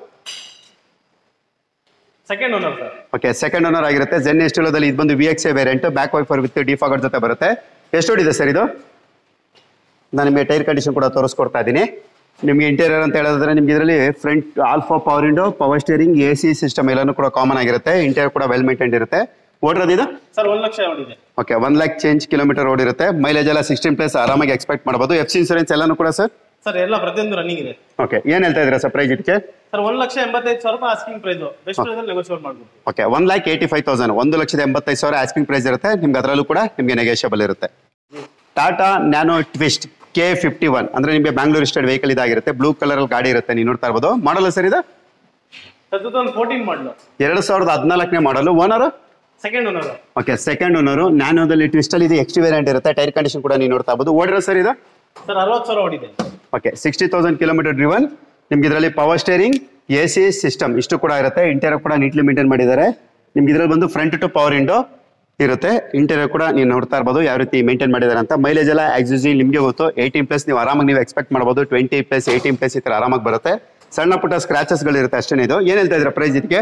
second owner sir okay second owner ಆಗಿರುತ್ತೆ ಜೆನ್ ಎಸ್ಟಿಲೋದಲ್ಲಿ ಇದು ಬಂದು V X A variant back wiper with defogger ಜೊತೆ ಬರುತ್ತೆ ಎಷ್ಟು ಹೊಡಿದೆ ಸರ್ ಇದು ನಾನು ನಿಮಗೆ ಟೈರ್ ಕಂಡೀಷನ್ ಕೂಡ ತೋರಿಸ್ಕೊಡ್ತಾ ಇದ್ದೀನಿ ನಿಮಗೆ ಇಂಟೀರಿಯರ್ ಅಂತ ಹೇಳಿದ್ರೆ ನಿಮ್ಗೆ ಇದರಲ್ಲಿ front all four power window power steering A C system ಎಲ್ಲಾನು ಕೂಡ ಕಾಮನ್ ಆಗಿರುತ್ತೆ ಇಂಟೀರಿಯರ್ ಕೂಡ ವೆಲ್ ಮೇಂಟೈನ್ ಇರುತ್ತೆ ಓಡಿರೋದು ಇದು ಸರ್ ಒಂದ್ ಲಕ್ಷ ಹೊಡಿದೆ okay one lakh change kilometre ಓಡಿರುತ್ತೆ ಮೈಲೇಜ್ ಎಲ್ಲ ಸಿಕ್ಸ್ಟೀನ್ ಪ್ಲಸ್ ಆರಾಮಾಗಿ ಎಕ್ಸ್ಪೆಕ್ಟ್ ಮಾಡ್ಬೋದು ಎಫ್ ಸಿ ಇನ್ಸೂರೆನ್ಸ್ ಎಲ್ಲಾನು ಕೂಡ ಸರ್ ಸರ್ ಎಲ್ಲ ಪ್ರತಿಯೊಂದು ರನ್ನಿಂಗ್ ಇದೆ ಓಕೆ ಏನು ಹೇಳ್ತಾ ಇದ್ದೀರಾ ಸರ್ ಪ್ರೈಸ್ ಇದಕ್ಕೆ ಸರ್ ಒಂದ್ ಲಕ್ಷ ಎಂಬತ್ತೈದು ಸಾವಿರ ರೂಪಾಯಿ ಆಸ್ಕಿಂಗ್ ಪ್ರೈಸ್ ಬೆಸ್ಟ್ ಪ್ರೈಸಲ್ಲಿ ನೆಗೋಷಿಯೇಟ್ ಮಾಡ್ಕೊಡ್ತೀವಿ okay one lakh eighty five thousand ಒಂದು ಲಕ್ಷದ ಎಂಬತ್ತೈದು ಸಾವಿರ ಆಸ್ಕಿಂಗ್ ಪ್ರೈಸ್ ಇರುತ್ತೆ ನಿಮ್ಗೆ ಅದರಲ್ಲೂ ಕೂಡ ನಿಮಗೆ ನೆಗೋಷಿಯಬಲ್ ಇರುತ್ತೆ Tata Nano Twist K fifty one ಅಂದ್ರೆ ನಿಮಗೆ ಬ್ಯಾಂಗ್ಳೂರ್ ಸ್ಟೇಟ್ ವೆಹಿಕಲ್ ಇದಾಗಿರುತ್ತೆ ಬ್ಲೂ ಕಲರ್ ಅಲ್ಲಿ ಗಾಡಿ ಇರುತ್ತೆ ನೀವು ನೋಡ್ತಾ ಇರ್ಬೋದು ಮಾಡಲ್ ಸರ್ ಇದು sir two thousand fourteen model ಎರಡು ಸಾವಿರದ ಹದಿನಾಲ್ಕನೇ model owner second owner okay second owner ನ್ಯಾನೋದಲ್ಲಿ ಟ್ವಿಸ್ಟ್ ಅಲ್ಲಿ ಇದು ಎಕ್ಸ್ಟಿ ವೇರಿಯಂಟ್ ಇರುತ್ತೆ ಟೈರ್ ಕಂಡೀಷನ್ ಕೂಡ ನೀವು ನೋಡ್ತಾ ಇರ್ಬೋದು ಓಡಿರೋ ಸರ್ ಇದು ಸರ್ ಅರವತ್ತು ಸಾವಿರ ಹೊಡಿದೆ okay sixty thousand kilometre driven ನಿಮ್ಗೆ ಇದರಲ್ಲಿ power steering A C system ಇಷ್ಟು ಕೂಡ ಇರುತ್ತೆ ಇಂಟೀರಿಯರ್ ಕೂಡ ನೀಟ್ಲಿ ಮೇಂಟೈನ್ ಮಾಡಿದ್ದಾರೆ ನಿಮ್ಗೆ ಇದರಲ್ಲಿ ಬಂದು ಫ್ರಂಟ್ ಟು ಪವರ್ ಇಂಡೋ ಇರುತ್ತೆ ಇಂಟೀರಿಯರ್ ಕೂಡ ನೀವು ನೋಡ್ತಾ ಇರ್ಬೋದು ಯಾವ ರೀತಿ ಮೇಂಟೈನ್ ಮಾಡಿದ್ದಾರೆ ಅಂತ ಮೈಲೇಜ್ ಎಲ್ಲ ಆಕ್ಸಿಸಿ ನಿಮಗೆ ಗೊತ್ತು ಏಯ್ಟೀನ್ ಪ್ಲಸ್ ನೀವು ಆರಾಮಾಗಿ ನೀವು ಎಕ್ಸ್ಪೆಕ್ಟ್ ಮಾಡ್ಬೋದು ಟ್ವೆಂಟಿ ಪ್ಲಸ್ ಏಯ್ಟೀನ್ ಪ್ಲಸ್ ಈ ಥರ ಆರಾಮಾಗಿ ಬರುತ್ತೆ ಸಣ್ಣ ಪುಟ್ಟ ಸ್ಕ್ರಾಚಸ್ಗಳಿರುತ್ತೆ ಅಷ್ಟೇ ಇದು ಏನು ಹೇಳ್ತಾ ಇದ್ದೀರಾ ಪ್ರೈಸ್ ಇದಕ್ಕೆ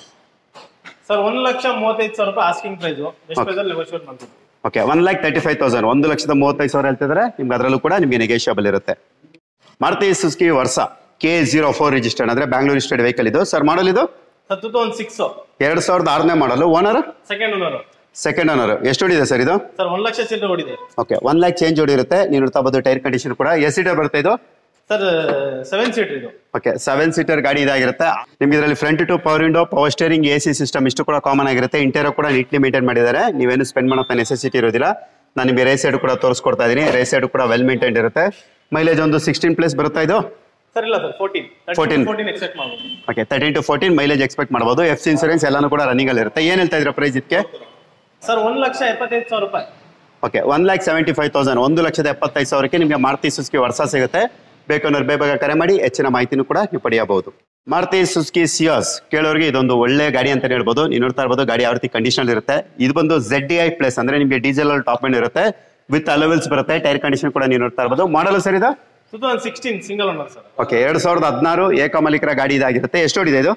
ಸರ್ ಒಂದ್ ಲಕ್ಷ ಮೂವತ್ತೈದು ಸಾವಿರ ರೂಪಾಯಿ ಆಸ್ಕಿಂಗ್ ಪ್ರೈಸ್ ಬೆಸ್ಟ್ ಪ್ರೈಸಲ್ಲಿ ನೆಗೋಷಿಯೇಟ್ ಮಾಡ್ಕೊಡ್ತೀವಿ okay one lakh thirty five thousand ಒಂದು ಲಕ್ಷದ ಮೂವತ್ತೈದು ಸಾವಿರ ಹೇಳ್ತಿದ್ರೆ ನಿಮ್ಗೆ ಅದರಲ್ಲೂ ಕೂಡ ನಿಮಗೆ ನೆಗೋಷಿಯಬಲ್ ಇರುತ್ತೆ ಮಾರುತಿ ಸುಸ್ಕಿ ವರ್ಷ ಕೆ ಜೀರೋ ಫೋರ್ ರಿಜಿಸ್ಟರ್ಡ್ ಅಂದ್ರೆ ಬ್ಯಾಂಗ್ಳೂರ್ ಸ್ಟೇಟ್ ವೆಹಿಕಲ್ ಇದು ಸರ್ ಮಾಡಲ್ ಇದು ಸರ್ ಟೂ ತೌಸಂಡ್ ಸಿಕ್ಸ್ ಎರಡು ಸಾವಿರದ ಆರನೇ model owner second owner second owner ಎಷ್ಟು ಹೊಡಿದೆ ಸರ್ ಇದು ಸರ್ ಒಂದ್ ಲಕ್ಷ ಚಿಲ್ಲರೆ ಹೊಡಿದೆ ಓಕೆ ಒನ್ ಲ್ಯಾಕ್ ಚೇಂಜ್ ಹೊಡಿರುತ್ತೆ ನೀವು ನೋಡ್ತಾ ಬೋದು ಟೈರ್ ಕಂಡೀಷನ್ ಕೂಡ ಎಸ್ ಸೀಟರ್ ಬರುತ್ತೆ ಇದು ಸರ್ ಸೆವೆನ್ ಸೀಟರ್ ಇದು ಓಕೆ ಸೆವೆನ್ ಸೀಟರ್ ಗಾಡಿ ಇದಾಗಿರುತ್ತೆ ನಿಮ್ಗೆ ಇದರಲ್ಲಿ front two power window power steering A C system ಇಷ್ಟು ಕೂಡ ಕಾಮನ್ ಆಗಿರುತ್ತೆ ಇಂಟೀರಿಯರ್ ಕೂಡ ನೀಟ್ಲಿ ಮೇಂಟೈನ್ ಮಾಡಿದ್ದಾರೆ ನೀವೇನು ಸ್ಪೆಂಡ್ ಮಾಡೋ ನೆಸೆಸಿಟಿ ಇರೋದಿಲ್ಲ ನಾನು ನಿಮಗೆ ರೇಸ್ ಸೈಡ್ ಕೂಡ ತೋರಿಸ್ಕೊಡ್ತಾ ಇದ್ದೀನಿ ರೇಸ್ ಸೈಡ್ ಕೂಡ ವೆಲ್ ಮೇಂಟೈನ್ ಇರುತ್ತೆ ಮೈಲೇಜ್ ಒಂದು ಸಿಕ್ಸ್ಟೀನ್ ಪ್ಲಸ್ ಬರುತ್ತಾ ಇದು ಸರ್ ಇಲ್ಲ ಸರ್ ಫೋರ್ಟೀನ್ 14. ಫೋರ್ಟೀನ್ ಎಕ್ಸೆಪ್ಟ್ ಮಾಡ್ಬೋದು okay thirteen to fourteen mileage expect ಮಾಡ್ಬೋದು ಎಫ್ ಸಿ ಇನ್ಸೂರೆನ್ಸ್ ಎಲ್ಲಾನು ಕೂಡ ರನ್ನಿಂಗ್ ಅಲ್ಲಿ ಇರುತ್ತೆ ಏನು ಹೇಳ್ತಾ ಇದ್ದೀರಾ ಪ್ರೈಸ್ ಇದಕ್ಕೆ ಸರ್ ಒಂದ್ ಲಕ್ಷ ಎಪ್ಪತ್ತೈದು ಸಾವಿರ ರೂಪಾಯಿ okay one lakh seventy five thousand ಒಂದು ಲಕ್ಷದ ಎಪ್ಪತ್ತೈದು ಸಾವಿರಕ್ಕೆ ನಿಮಗೆ ಮಾರುತಿ ಸುಸ್ಕಿ ವರ್ಷ ಸಿಗುತ್ತೆ ಬೇಕನ್ನೋರು ಬೇಗ ಕರೆ ಮಾಡಿ ಹೆಚ್ಚಿನ ಮಾಹಿತಿನೂ ಕೂಡ ನೀವು ಪಡೆಯಬಹುದು ಮಾರುತಿ ಸುಸ್ಕಿ ಸಿಯಾಸ್ ಕೇಳೋರಿಗೆ ಇದೊಂದು ಒಳ್ಳೆ ಗಾಡಿ ಅಂತ ಹೇಳ್ಬೋದು ನೀವು ನೋಡ್ತಾ ಇರ್ಬೋದು ಗಾಡಿ ಯಾವ ರೀತಿ ಕಂಡೀಷನ್ ಇರುತ್ತೆ ಇದು ಬಂದು ಜೆಡ್ ಡಿ ಐ ಪ್ಲಸ್ ಅಂದ್ರೆ ನಿಮಗೆ ಡೀಸೆಲ್ ಟಾಪ್ ಎಂಡ್ ಇರುತ್ತೆ ವಿತ್ ಅಲವೆಲ್ಸ್ ಬರುತ್ತೆ ಟೈರ್ ಕಂಡೀಷನ್ ಕೂಡ ನೀವು ನೋಡ್ತಾ ಇರ್ಬೋದು ಮಾಡಲ್ ಸರ್ ಇದು two thousand sixteen single owner sir okay ಎರಡು ಸಾವಿರದ ಹದಿನಾರು ಏಕಮಾಲಿಕರ ಗಾಡಿ ಇದಾಗಿರುತ್ತೆ ಎಷ್ಟು ಹೊಡಿದೆ ಇದು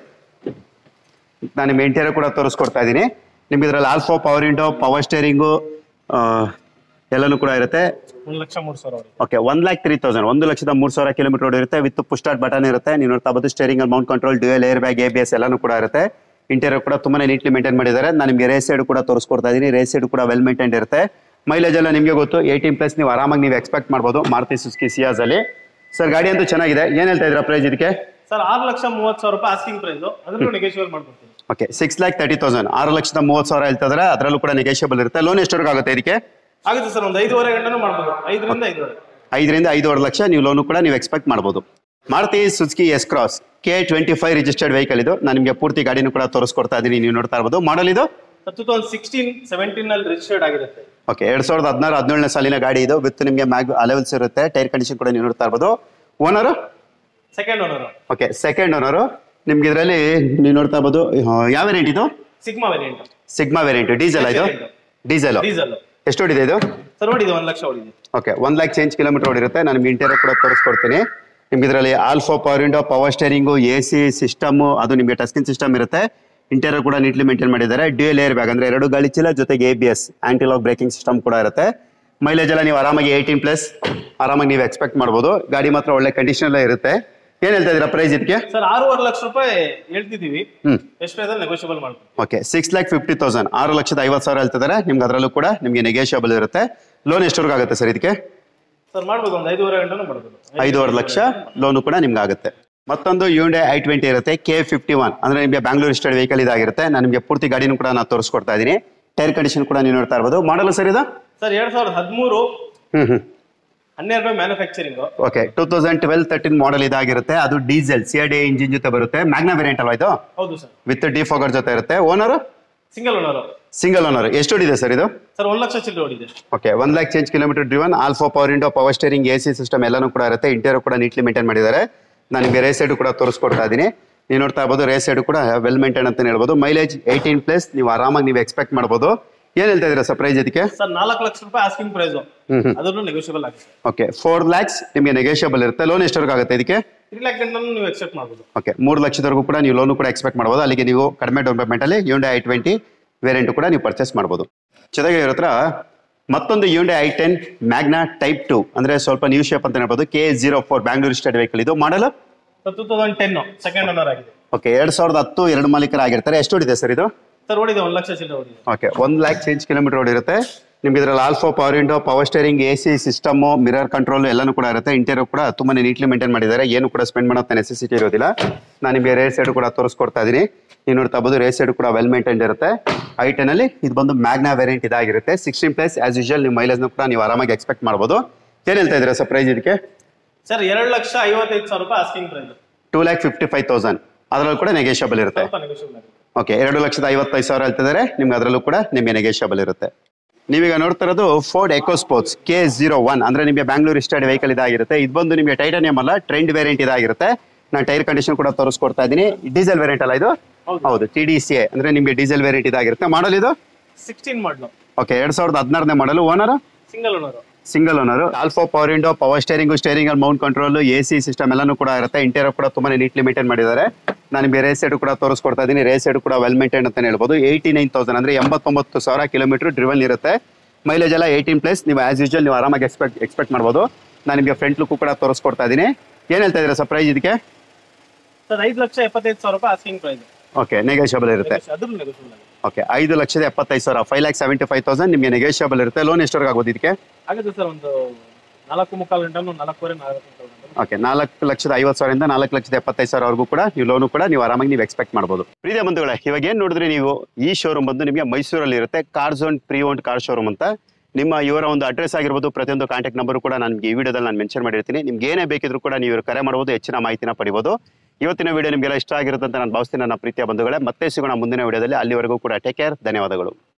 ನಾನು ನಿಮ್ಮ ಇಂಟೀರಿಯರ್ ಕೂಡ ತೋರಿಸ್ಕೊಡ್ತಾ ಇದ್ದೀನಿ ನಿಮ್ಗೆ ಇದರಲ್ಲಿ all four power window power steering ಎಲ್ಲನೂ ಕೂಡ ಇರುತ್ತೆ ಒಂದ್ ಲಕ್ಷ ಮೂರು ಸಾವಿರ ಹೊಡಿದೆ okay one lakh three thousand ಒಂದು ಲಕ್ಷದ ಮೂರು ಸಾವಿರ ಕಿಲೋಮೀಟರ್ ರೋಡ್ ಇರುತ್ತೆ ವಿತ್ ಪುಸ್ಟಾರ್ಟ್ ಬಟನ್ ಇರುತ್ತೆ ನೀವು ನೋಡ್ತಾ ಬೋದು steering mount control dual air bag A B S ಎಲ್ಲಾನು ಕೂಡ ಇರುತ್ತೆ ಇಂಟೀರಿಯರ್ ಕೂಡ ತುಂಬಾನೇ ನೀಟ್ಲಿ ಮೇಂಟೈನ್ ಮಾಡಿದ್ದಾರೆ ನಾನು ನಿಮಗೆ ರೇಸ್ ಸೈಡ್ ಕೂಡ ತೋರಿಸ್ಕೊಡ್ತಾ ಇದ್ದೀನಿ ರೇಸ್ ಸೈಡ್ ಕೂಡ ವೆಲ್ ಮೇಂಟೈನ್ ಇರುತ್ತೆ ಮೈಲೇಜ್ ಎಲ್ಲ ನಿಮಗೆ ಗೊತ್ತು ಏಯ್ಟೀನ್ ಪ್ಲಸ್ ನೀವು ಆರಾಮಾಗಿ ನೀವು ಎಕ್ಸ್ಪೆಕ್ಟ್ ಮಾಡ್ಬೋದು ಮಾರುತಿ ಸುಸ್ಕಿ ಸಿಯಾಸ್ ಅಲ್ಲಿ ಸರ್ ಗಾಡಿ ಅಂತೂ ಚೆನ್ನಾಗಿದೆ ಏನ್ ಹೇಳ್ತಾ ಇದ್ದೀರಾ ಪ್ರೈಸ್ ಇದಕ್ಕೆ ಸರ್ ಆರು ಲಕ್ಷ ಮೂವತ್ತು ಸಾವಿರ ರೂಪಾಯಿ ಆಸ್ಕಿಂಗ್ ಪ್ರೈಸ್ ಅದನ್ನು ನೆಗೋಷಿಯೇಟ್ ಮಾಡ್ಕೊಡ್ತೀನಿ okay six lakh thirty thousand ಆರು ಲಕ್ಷದ ಮೂವತ್ತು ಸಾವಿರ ಹೇಳ್ತಿದ್ರೆ ಅದರಲ್ಲೂ ಕೂಡ ನೆಗೋಷಿಯಬಲ್ ಇರುತ್ತೆ ಲೋನ್ ಎಷ್ಟವರೆಗೂ ಆಗುತ್ತೆ ಇದಕ್ಕೆ ಆಗುತ್ತೆ ಸರ್ ಒಂದು ಐದೂವರೆ ಗಂಟೆನೂ ಮಾಡ್ಬೋದು ಐದರಿಂದ ಐದುವರೆ ಐದರಿಂದ ಐದೂವರೆ ಲಕ್ಷ ನೀವು ಲೋನು ಕೂಡ ನೀವು ಎಕ್ಸ್ಪೆಕ್ಟ್ ಮಾಡ್ಬೋದು Maruti Suzuki S Cross K twenty five registered vehicle ಇದು ನಾನು ನಿಮಗೆ ಪೂರ್ತಿ ಗಾಡಿನೂ ಕೂಡ ತೋರಿಸ್ಕೊಡ್ತಾ ಇದ್ದೀನಿ ನೀವು ನೋಡ್ತಾ ಇರ್ಬೋದು ಮಾಡಲ್ ಇದು sir two thousand sixteen seventeen ಅಲ್ಲಿ ರಿಜಿಸ್ಟರ್ಡ್ ಆಗಿರುತ್ತೆ ಓಕೆ ಎರಡ್ ಸಾವಿರದ ಹದಿನಾರು ಹದಿನೇಳನೇ ಸಾಲಿನ ಗಾಡಿ ಇದು ವಿತ್ ನಿಮಗೆ ಮ್ಯಾಗ್ ಅಲೆವೆಲ್ಸ್ ಇರುತ್ತೆ ಟೈರ್ ಕಂಡೀಷನ್ ಕೂಡ ನೀವು ನೋಡ್ತಾ ಇರ್ಬೋದು owner second owner okay second owner ನಿಮ್ಗೆ ಇದರಲ್ಲಿ ನೀವು ನೋಡ್ತಾ ಇರ್ಬೋದು ಆ, ಯಾವ ವೇರಿಯಂಟ್ ಇದು Sigma variant Sigma variant diesel ಇದು ಡೀಸೆಲ್ ಡೀಸೆಲ್ ಎಷ್ಟು ಹೊಡಿದೆ ಇದು ಸರ್ ನೋಡಿದೆ ಒಂದ್ ಲಕ್ಷ ಹೊಡಿದೆ okay one lakh change kilometre ಓಡಿರುತ್ತೆ ನಾನು ನಿಮ್ಗೆ ಇಂಟೀರಿಯರ್ ಕೂಡ ತೋರಿಸ್ಕೊಡ್ತೀನಿ ನಿಮ್ಗೆ ಇದರಲ್ಲಿ all four power window power steering A C system ಅದು ನಿಮಗೆ ಟಚ್ಸ್ಕ್ರೀನ್ ಸಿಸ್ಟಮ್ ಇರುತ್ತೆ ಇಂಟೀರಿಯರ್ ಕೂಡ ನೀಟ್ಲಿ ಮೇಂಟೈನ್ ಮಾಡಿದ್ದಾರೆ ಡ್ಯೂಯಲ್ ಏರ್ ಬ್ಯಾಗ್ ಅಂದ್ರೆ ಎರಡು ಗಾಳಿ ಚೀಲ ಜೊತೆಗೆ A B S anti lock braking system ಕೂಡ ಇರುತ್ತೆ ಮೈಲೇಜ್ ಎಲ್ಲ ನೀವು ಆರಾಮಾಗಿ ಏಯ್ಟೀನ್ ಪ್ಲಸ್ ಆರಾಮಾಗಿ ನೀವು ಎಕ್ಸ್ಪೆಕ್ಟ್ ಮಾಡ್ಬೋದು ಗಾಡಿ ಮಾತ್ರ ಒಳ್ಳೆ ಕಂಡೀಷನ್ ಎಲ್ಲ ಇರುತ್ತೆ ಏನ್ ಹೇಳ್ತಾ ಇದೀರಾ ಪ್ರೈಸ್ ಇದಕ್ಕೆ ಸರ್ ಆರೂವರೆ ಲಕ್ಷ ರೂಪಾಯಿ ಹೇಳ್ತಿದೀವಿ ಹ್ಮ್ ಎಷ್ಟು ಪ್ರೈಸಲ್ಲಿ ನೆಗೋಷಿಯಬಲ್ ಮಾಡ್ತೀವಿ okay six lakh fifty thousand ಆರು ಲಕ್ಷದ ಐವತ್ತು ಸಾವಿರ ಹೇಳ್ತಿದ್ದಾರೆ ನಿಮ್ಗೆ ಅದರಲ್ಲೂ ಕೂಡ ನಿಮಗೆ ನೆಗೋಷಿಯಬಲ್ ಇರುತ್ತೆ ಲೋನ್ ಎಷ್ಟವರೆಗೂ ಆಗುತ್ತೆ ಸರ್ ಇದಕ್ಕೆ ಸರ್ ಮಾಡ್ಬೋದು ಒಂದು ಐದೂವರೆ ಗಂಟೆನೂ ಮಾಡ್ಬೋದು ಐದೂವರೆ ಲಕ್ಷ ಲೋನು ಕೂಡ ನಿಮ್ಗೆ ಆಗುತ್ತೆ ಮತ್ತೊಂದು ಯೂಂಡೆ ಐ ಟ್ವೆಂಟಿ ಇರುತ್ತೆ ಕೆ ಫಿಫ್ಟಿ ಒನ್ ಅಂದ್ರೆ ನಿಮಗೆ ಬ್ಯಾಂಗ್ಳೂರ್ ಸ್ಟೇಟ್ ವೆಹಿಕಲ್ ಇದಾಗಿರುತ್ತೆ ನಾನು ನಿಮಗೆ ಪೂರ್ತಿ ಗಾಡಿನೂ ಕೂಡ ನಾನು ತೋರಿಸ್ಕೊಡ್ತಾ ಇದ್ದೀನಿ ಟೈರ್ ಕಂಡೀಷನ್ ಕೂಡ ನೀವು ನೋಡ್ತಾ ಇರ್ಬೋದು ಮಾಡಲ್ ಸರ್ ಇದು ಸರ್ ಎರಡ್ ಸಾವಿರದ ಹದಿಮೂರು ಹ್ಮ್ ಹ್ಮ್ ಹನ್ನೆರಡು ರೂಪಾಯಿ manufacturing okay two thousand twelve thirteen model ಇದಾಗಿರುತ್ತೆ ಅದು ಡೀಸೆಲ್ ಸಿ ಡಿ ಇಂಜಿನ್ ಜೊತೆ ಬರುತ್ತೆ ಮ್ಯಾಗ್ನಾ ವೇರಿಯಂಟ್ ಅಲ್ವಾ ಇದು ಹೌದು ಸರ್ ವಿತ್ ಡಿ ಫೋಗರ್ ಜೊತೆ ಇರುತ್ತೆ owner single owner single owner ಎಷ್ಟು ಓಡಿದೆ ಸರ್ ಇದು ಸರ್ ಒಂದ್ ಲಕ್ಷ ಚಿಲ್ಲರೆ ಓಡಿದೆ okay one lakh change kilometre driven all four power window power steering A C system ಎಲ್ಲಾನು ಕೂಡ ಇರುತ್ತೆ ಇಂಟೀರಿಯರ್ ಕೂಡ ನೀಟ್ಲಿ ಮೇಂಟೈನ್ ಮಾಡಿದ್ದಾರೆ ನಾನು ನಿಮಗೆ ರೇಸ್ ಸೈಡ್ ಕೂಡ ತೋರಿಸ್ಕೊಡ್ತಾ ಇದ್ದೀನಿ ನೀವು ನೋಡ್ತಾ ಇರ್ಬೋದು ರೇಸ್ ಸೈಡ್ ಕೂಡ ವೆಲ್ ಮೇಂಟೈನ್ ಅಂತ ಹೇಳ್ಬೋದು ಮೈಲೇಜ್ ಏಯ್ಟೀನ್ ಪ್ಲಸ್ ನೀವು ಆರಾಮಾಗಿ ನೀವು ಎಕ್ಸ್ಪೆಕ್ಟ್ ಮಾಡ್ಬೋದು ಏನ್ ಹೇಳ್ತಾ ಇದ್ದೀರಾ ಸರ್ ಪ್ರೈಸ್ ಇದಕ್ಕೆ ಸರ್ ನಾಲ್ಕು ಲಕ್ಷ ರೂಪಾಯಿ ಆಸ್ಕಿಂಗ್ ಪ್ರೈಸ್ ಹ್ಮ್ ಹ್ಮ್ ಅದನ್ನು ನೆಗೋಷಿಯಬಲ್ ಆಗುತ್ತೆ ಓಕೆ ಫೋರ್ ಲ್ಯಾಕ್ಸ್ ನಿಮಗೆ ನೆಗೋಷಿಯಬಲ್ ಇರುತ್ತೆ ಲೋನ್ ಎಷ್ಟವರೆಗೂ ಆಗುತ್ತೆ ಇದಕ್ಕೆ ತ್ರೀ ಲ್ಯಾಕ್ ನೀವು ಎಕ್ಸೆಪ್ಟ್ ಮಾಡ್ಬೋದು ಓಕೆ ಮೂರು ಲಕ್ಷದವರೆಗೂ ಕೂಡ ನೀವು ಲೋನು ಕೂಡ ಎಕ್ಸ್ಪೆಕ್ಟ್ ಮಾಡ್ಬೋದು ಅಲ್ಲಿಗೆ ನೀವು ಕಡಿಮೆ ಡೌನ್ ಪೇಮೆಂಟಲ್ಲಿ ಯೂಂಡೆ ಐ ಟ್ವೆಂಟಿ ವೇರಿಯಂಟ್ ಕೂಡ ನೀವು ಪರ್ಚೇಸ್ ಮಾಡ್ಬೋದು ಜೊತೆಗೆ ಇವ್ರ ಹತ್ರ ಮತ್ತೊಂದು Hyundai i ten Magna type two ಅಂದ್ರೆ ಸ್ವಲ್ಪ ನ್ಯೂ ಶೇಪ್ ಅಂತ ಹೇಳ್ಬೋದು K zero four Bangalore state vehicle ಇದು model sir two thousand ten second owner ಆಗಿದೆ ಓಕೆ ಎರಡ್ ಸಾವಿರದ ಹತ್ತು ಎರಡು ಮಾಲೀಕರಾಗಿರ್ತಾರೆ ಎಷ್ಟು ಹೊಡಿದೆ ಸರ್ ಇದು ಸರ್ ಓಡಿದೆ ಒಂದ್ ಲಕ್ಷ ಚಿಲ್ಲರೆ ಓಡಿದೆ okay one lakh change kilometre ಓಡಿರುತ್ತೆ ನಿಮ್ಗೆ ಇದರಲ್ಲಿ all four power window power steering A C system mirror control ಎಲ್ಲಾನು ಕೂಡ ಇರುತ್ತೆ ಇಂಟೀರಿಯರ್ ಕೂಡ ತುಂಬಾ ನೀಟ್ಲಿ ಮೇಂಟೈನ್ ಮಾಡಿದ್ದಾರೆ ಏನು ಕೂಡ ಸ್ಪೆಂಡ್ ಮಾಡೋ ನೆಸೆಸಿಟಿ ಇರೋದಿಲ್ಲ ನಾನು ನಿಮಗೆ ರೇಸ್ ಸೈಡ್ ಕೂಡ ತೋರಿಸ್ಕೊಡ್ತಾ ಇದ್ದೀನಿ ನೀವು ನೋಡ್ತಾ ಬೋದು ರೇಸ್ ಸೈಡ್ ಕೂಡ ವೆಲ್ ಮೇಂಟೈನ್ ಇರುತ್ತೆ ಐ ಟೆನ್ ಅಲ್ಲಿ ಇದು ಬಂದು ಮ್ಯಾಗ್ನಾ ವೇರಿಯಂಟ್ ಇದಾಗಿರುತ್ತೆ ಸಿಕ್ಸ್ಟೀನ್ ಪ್ಲಸ್ ಆಸ್ ಯೂಶುವಲ್ ನೀವು ಮೈಲೇಜ್ನ ಕೂಡ ನೀವು ಆರಾಮಾಗಿ ಎಕ್ಸ್ಪೆಕ್ಟ್ ಮಾಡ್ಬೋದು ಏನ್ ಹೇಳ್ತಾ ಇದ್ದೀರಾ ಸರ್ ಪ್ರೈಸ್ ಇದಕ್ಕೆ ಸರ್ ಎರಡು ಲಕ್ಷ ಐವತ್ತೈದು ಸಾವಿರ ರೂಪಾಯಿ asking price two lakh fifty five thousand ಅದರಲ್ಲೂ ಕೂಡ ನೆಗೆಷಿಯಬಲ್ ಇರುತ್ತೆ ಸ್ವಲ್ಪ ನೆಗೋಷಿಯಬಲ್ ಆಗುತ್ತೆ ಓಕೆ ಎರಡು ಲಕ್ಷದ ಐವತ್ತೈದು ಸಾವಿರ ಹೇಳ್ತಿದ್ದಾರೆ ನಿಮ್ಗೆ ಅದರಲ್ಲೂ ಕೂಡ ನಿಮಗೆ ನೆಗೆಷಿಯಬಲ್ ಇರುತ್ತೆ ನೀವೀಗ ನೋಡ್ತಾ ಇರೋದು Ford Eco Sports K zero one ಅಂದ್ರೆ ನಿಮಗೆ ಬ್ಯಾಂಗ್ಳೂರ್ ಸ್ಟೈಡ್ ವೆಹಿಕಲ್ ಇದಾಗಿರುತ್ತೆ ಇದು ಬಂದು ನಿಮಗೆ ಟೈಟಾನಿಯಂ ಅಲ್ಲ ಟ್ರೆಂಡ್ ವೇರಿಯಂಟ್ ಇದಾಗಿರುತ್ತೆ ನಾನು ಟೈರ್ ಕಂಡೀಷನ್ ಕೂಡ ತೋರಿಸ್ಕೊಡ್ತಾ ಇದ್ದೀನಿ ಡೀಸೆಲ್ ವೇರಿಯಂಟ್ ಅಲ್ಲ ಇದು ಹೌದು. ಹೌದು ಟಿ ಡಿ ಸಿ ಎ ಅಂದ್ರೆ ನಿಮಗೆ ಡೀಸೆಲ್ ವೇರಿಯಂಟ್ ಇದಾಗಿರುತ್ತೆ ಮಾಡಲ್ ಇದು ಸಿಕ್ಸ್ಟೀನ್ ಮಾಡಲು ಓಕೆ ಎರಡ್ ಸಾವಿರದ ಹದಿನಾರನೇ model owner single owner single owner all four power window power steering steering ಅಲ್ಲಿ mount control A C system ಎಲ್ಲಾನು ಕೂಡ ಇರುತ್ತೆ ಇಂಟೀರಿಯರ್ ಕೂಡ ತುಂಬಾ ನೀಟ್ಲಿ ಮೇಂಟೈನ್ ಮಾಡಿದ್ದಾರೆ ನಾನು ನಿಮಗೆ ರೇಸ್ ಸೈಡ್ ಕೂಡ ತೋರಿಸ್ಕೊಡ್ತಾ ಇದ್ದೀನಿ ರೇಸ್ ಸೈಡ್ ಕೂಡ ವೆಲ್ ಮೇಂಟೈನ್ ಅಂತ ಹೇಳ್ಬೋದು ಏಯ್ಟಿ ನೈನ್ ತೌಸಂಡ್ ಅಂದ್ರೆ ಎಂಬತ್ತೊಂಬತ್ತು ಸಾವಿರ ಕಿಲೋಮೀಟರ್ ಡ್ರಿವನ್ ಇರುತ್ತೆ ಮೈಲೇಜ್ ಎಲ್ಲ ಏಯ್ಟೀನ್ ಪ್ಲಸ್ ನೀವು ಆಸ್ ಯೂಶುವಲ್ ನೀವು ಆರಾಮಾಗಿ ಎಕ್ಸ್ಪೆಕ್ಟ್ ಎಕ್ಸ್ಪೆಕ್ಟ್ ಮಾಡ್ಬೋದು ನಾನು ನಿಮಗೆ ಫ್ರಂಟ್ ಲುಕ್ ಕೂಡ ತೋರಿಸ್ಕೊಡ್ತಾ ಇದ್ದೀನಿ ಏನ್ ಹೇಳ್ತಾ ಇದ್ದೀರಾ ಸರ್ ಪ್ರೈಸ್ ಇದಕ್ಕೆ ಸರ್ ಐದು ಲಕ್ಷ ಎಪ್ಪತ್ತೈದು ಸಾವಿರ ರೂಪಾಯಿ ಆಸ್ಕಿಂಗ್ ಪ್ರೈಸ್ ಓಕೆ ನೆಗೋಷಿಯಬಲ್ ಇರುತ್ತೆ ಅದ್ರೂ ನೆಗೋಷಿಯಬಲ್ ಆಗುತ್ತೆ ಓಕೆ ಐದು ಲಕ್ಷದ ಎಪ್ಪತ್ತೈದು ಸಾವಿರ five lakh seventy five thousand ನಿಮಗೆ ನೆಗೋಷಿಯಬಲ್ ಇರುತ್ತೆ ಲೋನ್ ಎಷ್ಟವರೆಗೆ ಆಗೋದು ಇದಕ್ಕೆ ಆಗುತ್ತೆ ಸರ್ ಒಂದು ನಾಲ್ಕು ಮುಕ್ಕಾಲು ಗಂಟೆ ನಾಲ್ಕೂವರೆ ನಾಲ್ಕು ಗಂಟೆ ಓಕೆ ನಾಲ್ಕು ಲಕ್ಷದ ಐವತ್ತು ಸಾವಿರದಿಂದ ನಾಲ್ಕು ಲಕ್ಷದ ಎಪ್ಪತ್ತೈದು ಸಾವಿರವರೆಗೂ ಕೂಡ ನೀವು ಲೋನು ಕೂಡ ನೀವು ಆರಾಮಾಗಿ ನೀವು ಎಕ್ಸ್ಪೆಕ್ಟ್ ಮಾಡ್ಬೋದು ಪ್ರೀತಿಯ ಬಂಧುಗಳೇ ಇವಾಗ ಏನು ನೋಡಿದ್ರೆ ನೀವು ಈ ಶೋರೂಮ್ ಬಂದು ನಿಮಗೆ ಮೈಸೂರಲ್ಲಿ ಇರುತ್ತೆ Car Zone pre own car showroom ಅಂತ ನಿಮ್ಮ ಇವರ ಒಂದು ಅಡ್ರೆಸ್ ಆಗಿರ್ಬೋದು ಪ್ರತಿಯೊಂದು ಕಾಂಟ್ಯಾಕ್ಟ್ ನಂಬರ್ ಕೂಡ ನಾನು ನಿಮಗೆ ಈ ವಿಡಿಯೋದಲ್ಲಿ ನಾನು ಮೆನ್ಷನ್ ಮಾಡಿರ್ತೀನಿ ನಿಮ್ಗೆ ಏನೇ ಬೇಕಿದ್ರು ಕೂಡ ನೀವು ಇವ್ರು ಕರೆ ಮಾಡ್ಬೋದು ಹೆಚ್ಚಿನ ಮಾಹಿತಿನ ಪಡಿಬೋದು ಇವತ್ತಿನ ವಿಡಿಯೋ ನಿಮಗೆಲ್ಲ ಇಷ್ಟ ಆಗಿರುತ್ತೆ ಅಂತ ನಾನು ಭಾವಿಸ್ತೀನಿ ನನ್ನ ಪ್ರೀತಿಯ ಬಂಧುಗಳೇ ಮತ್ತೆ ಸಿಗೋಣ ಮುಂದಿನ ವಿಡಿಯೋದಲ್ಲಿ ಅಲ್ಲಿವರೆಗೂ ಕೂಡ ಟೇಕ್ ಕೇರ್ ಧನ್ಯವಾದಗಳು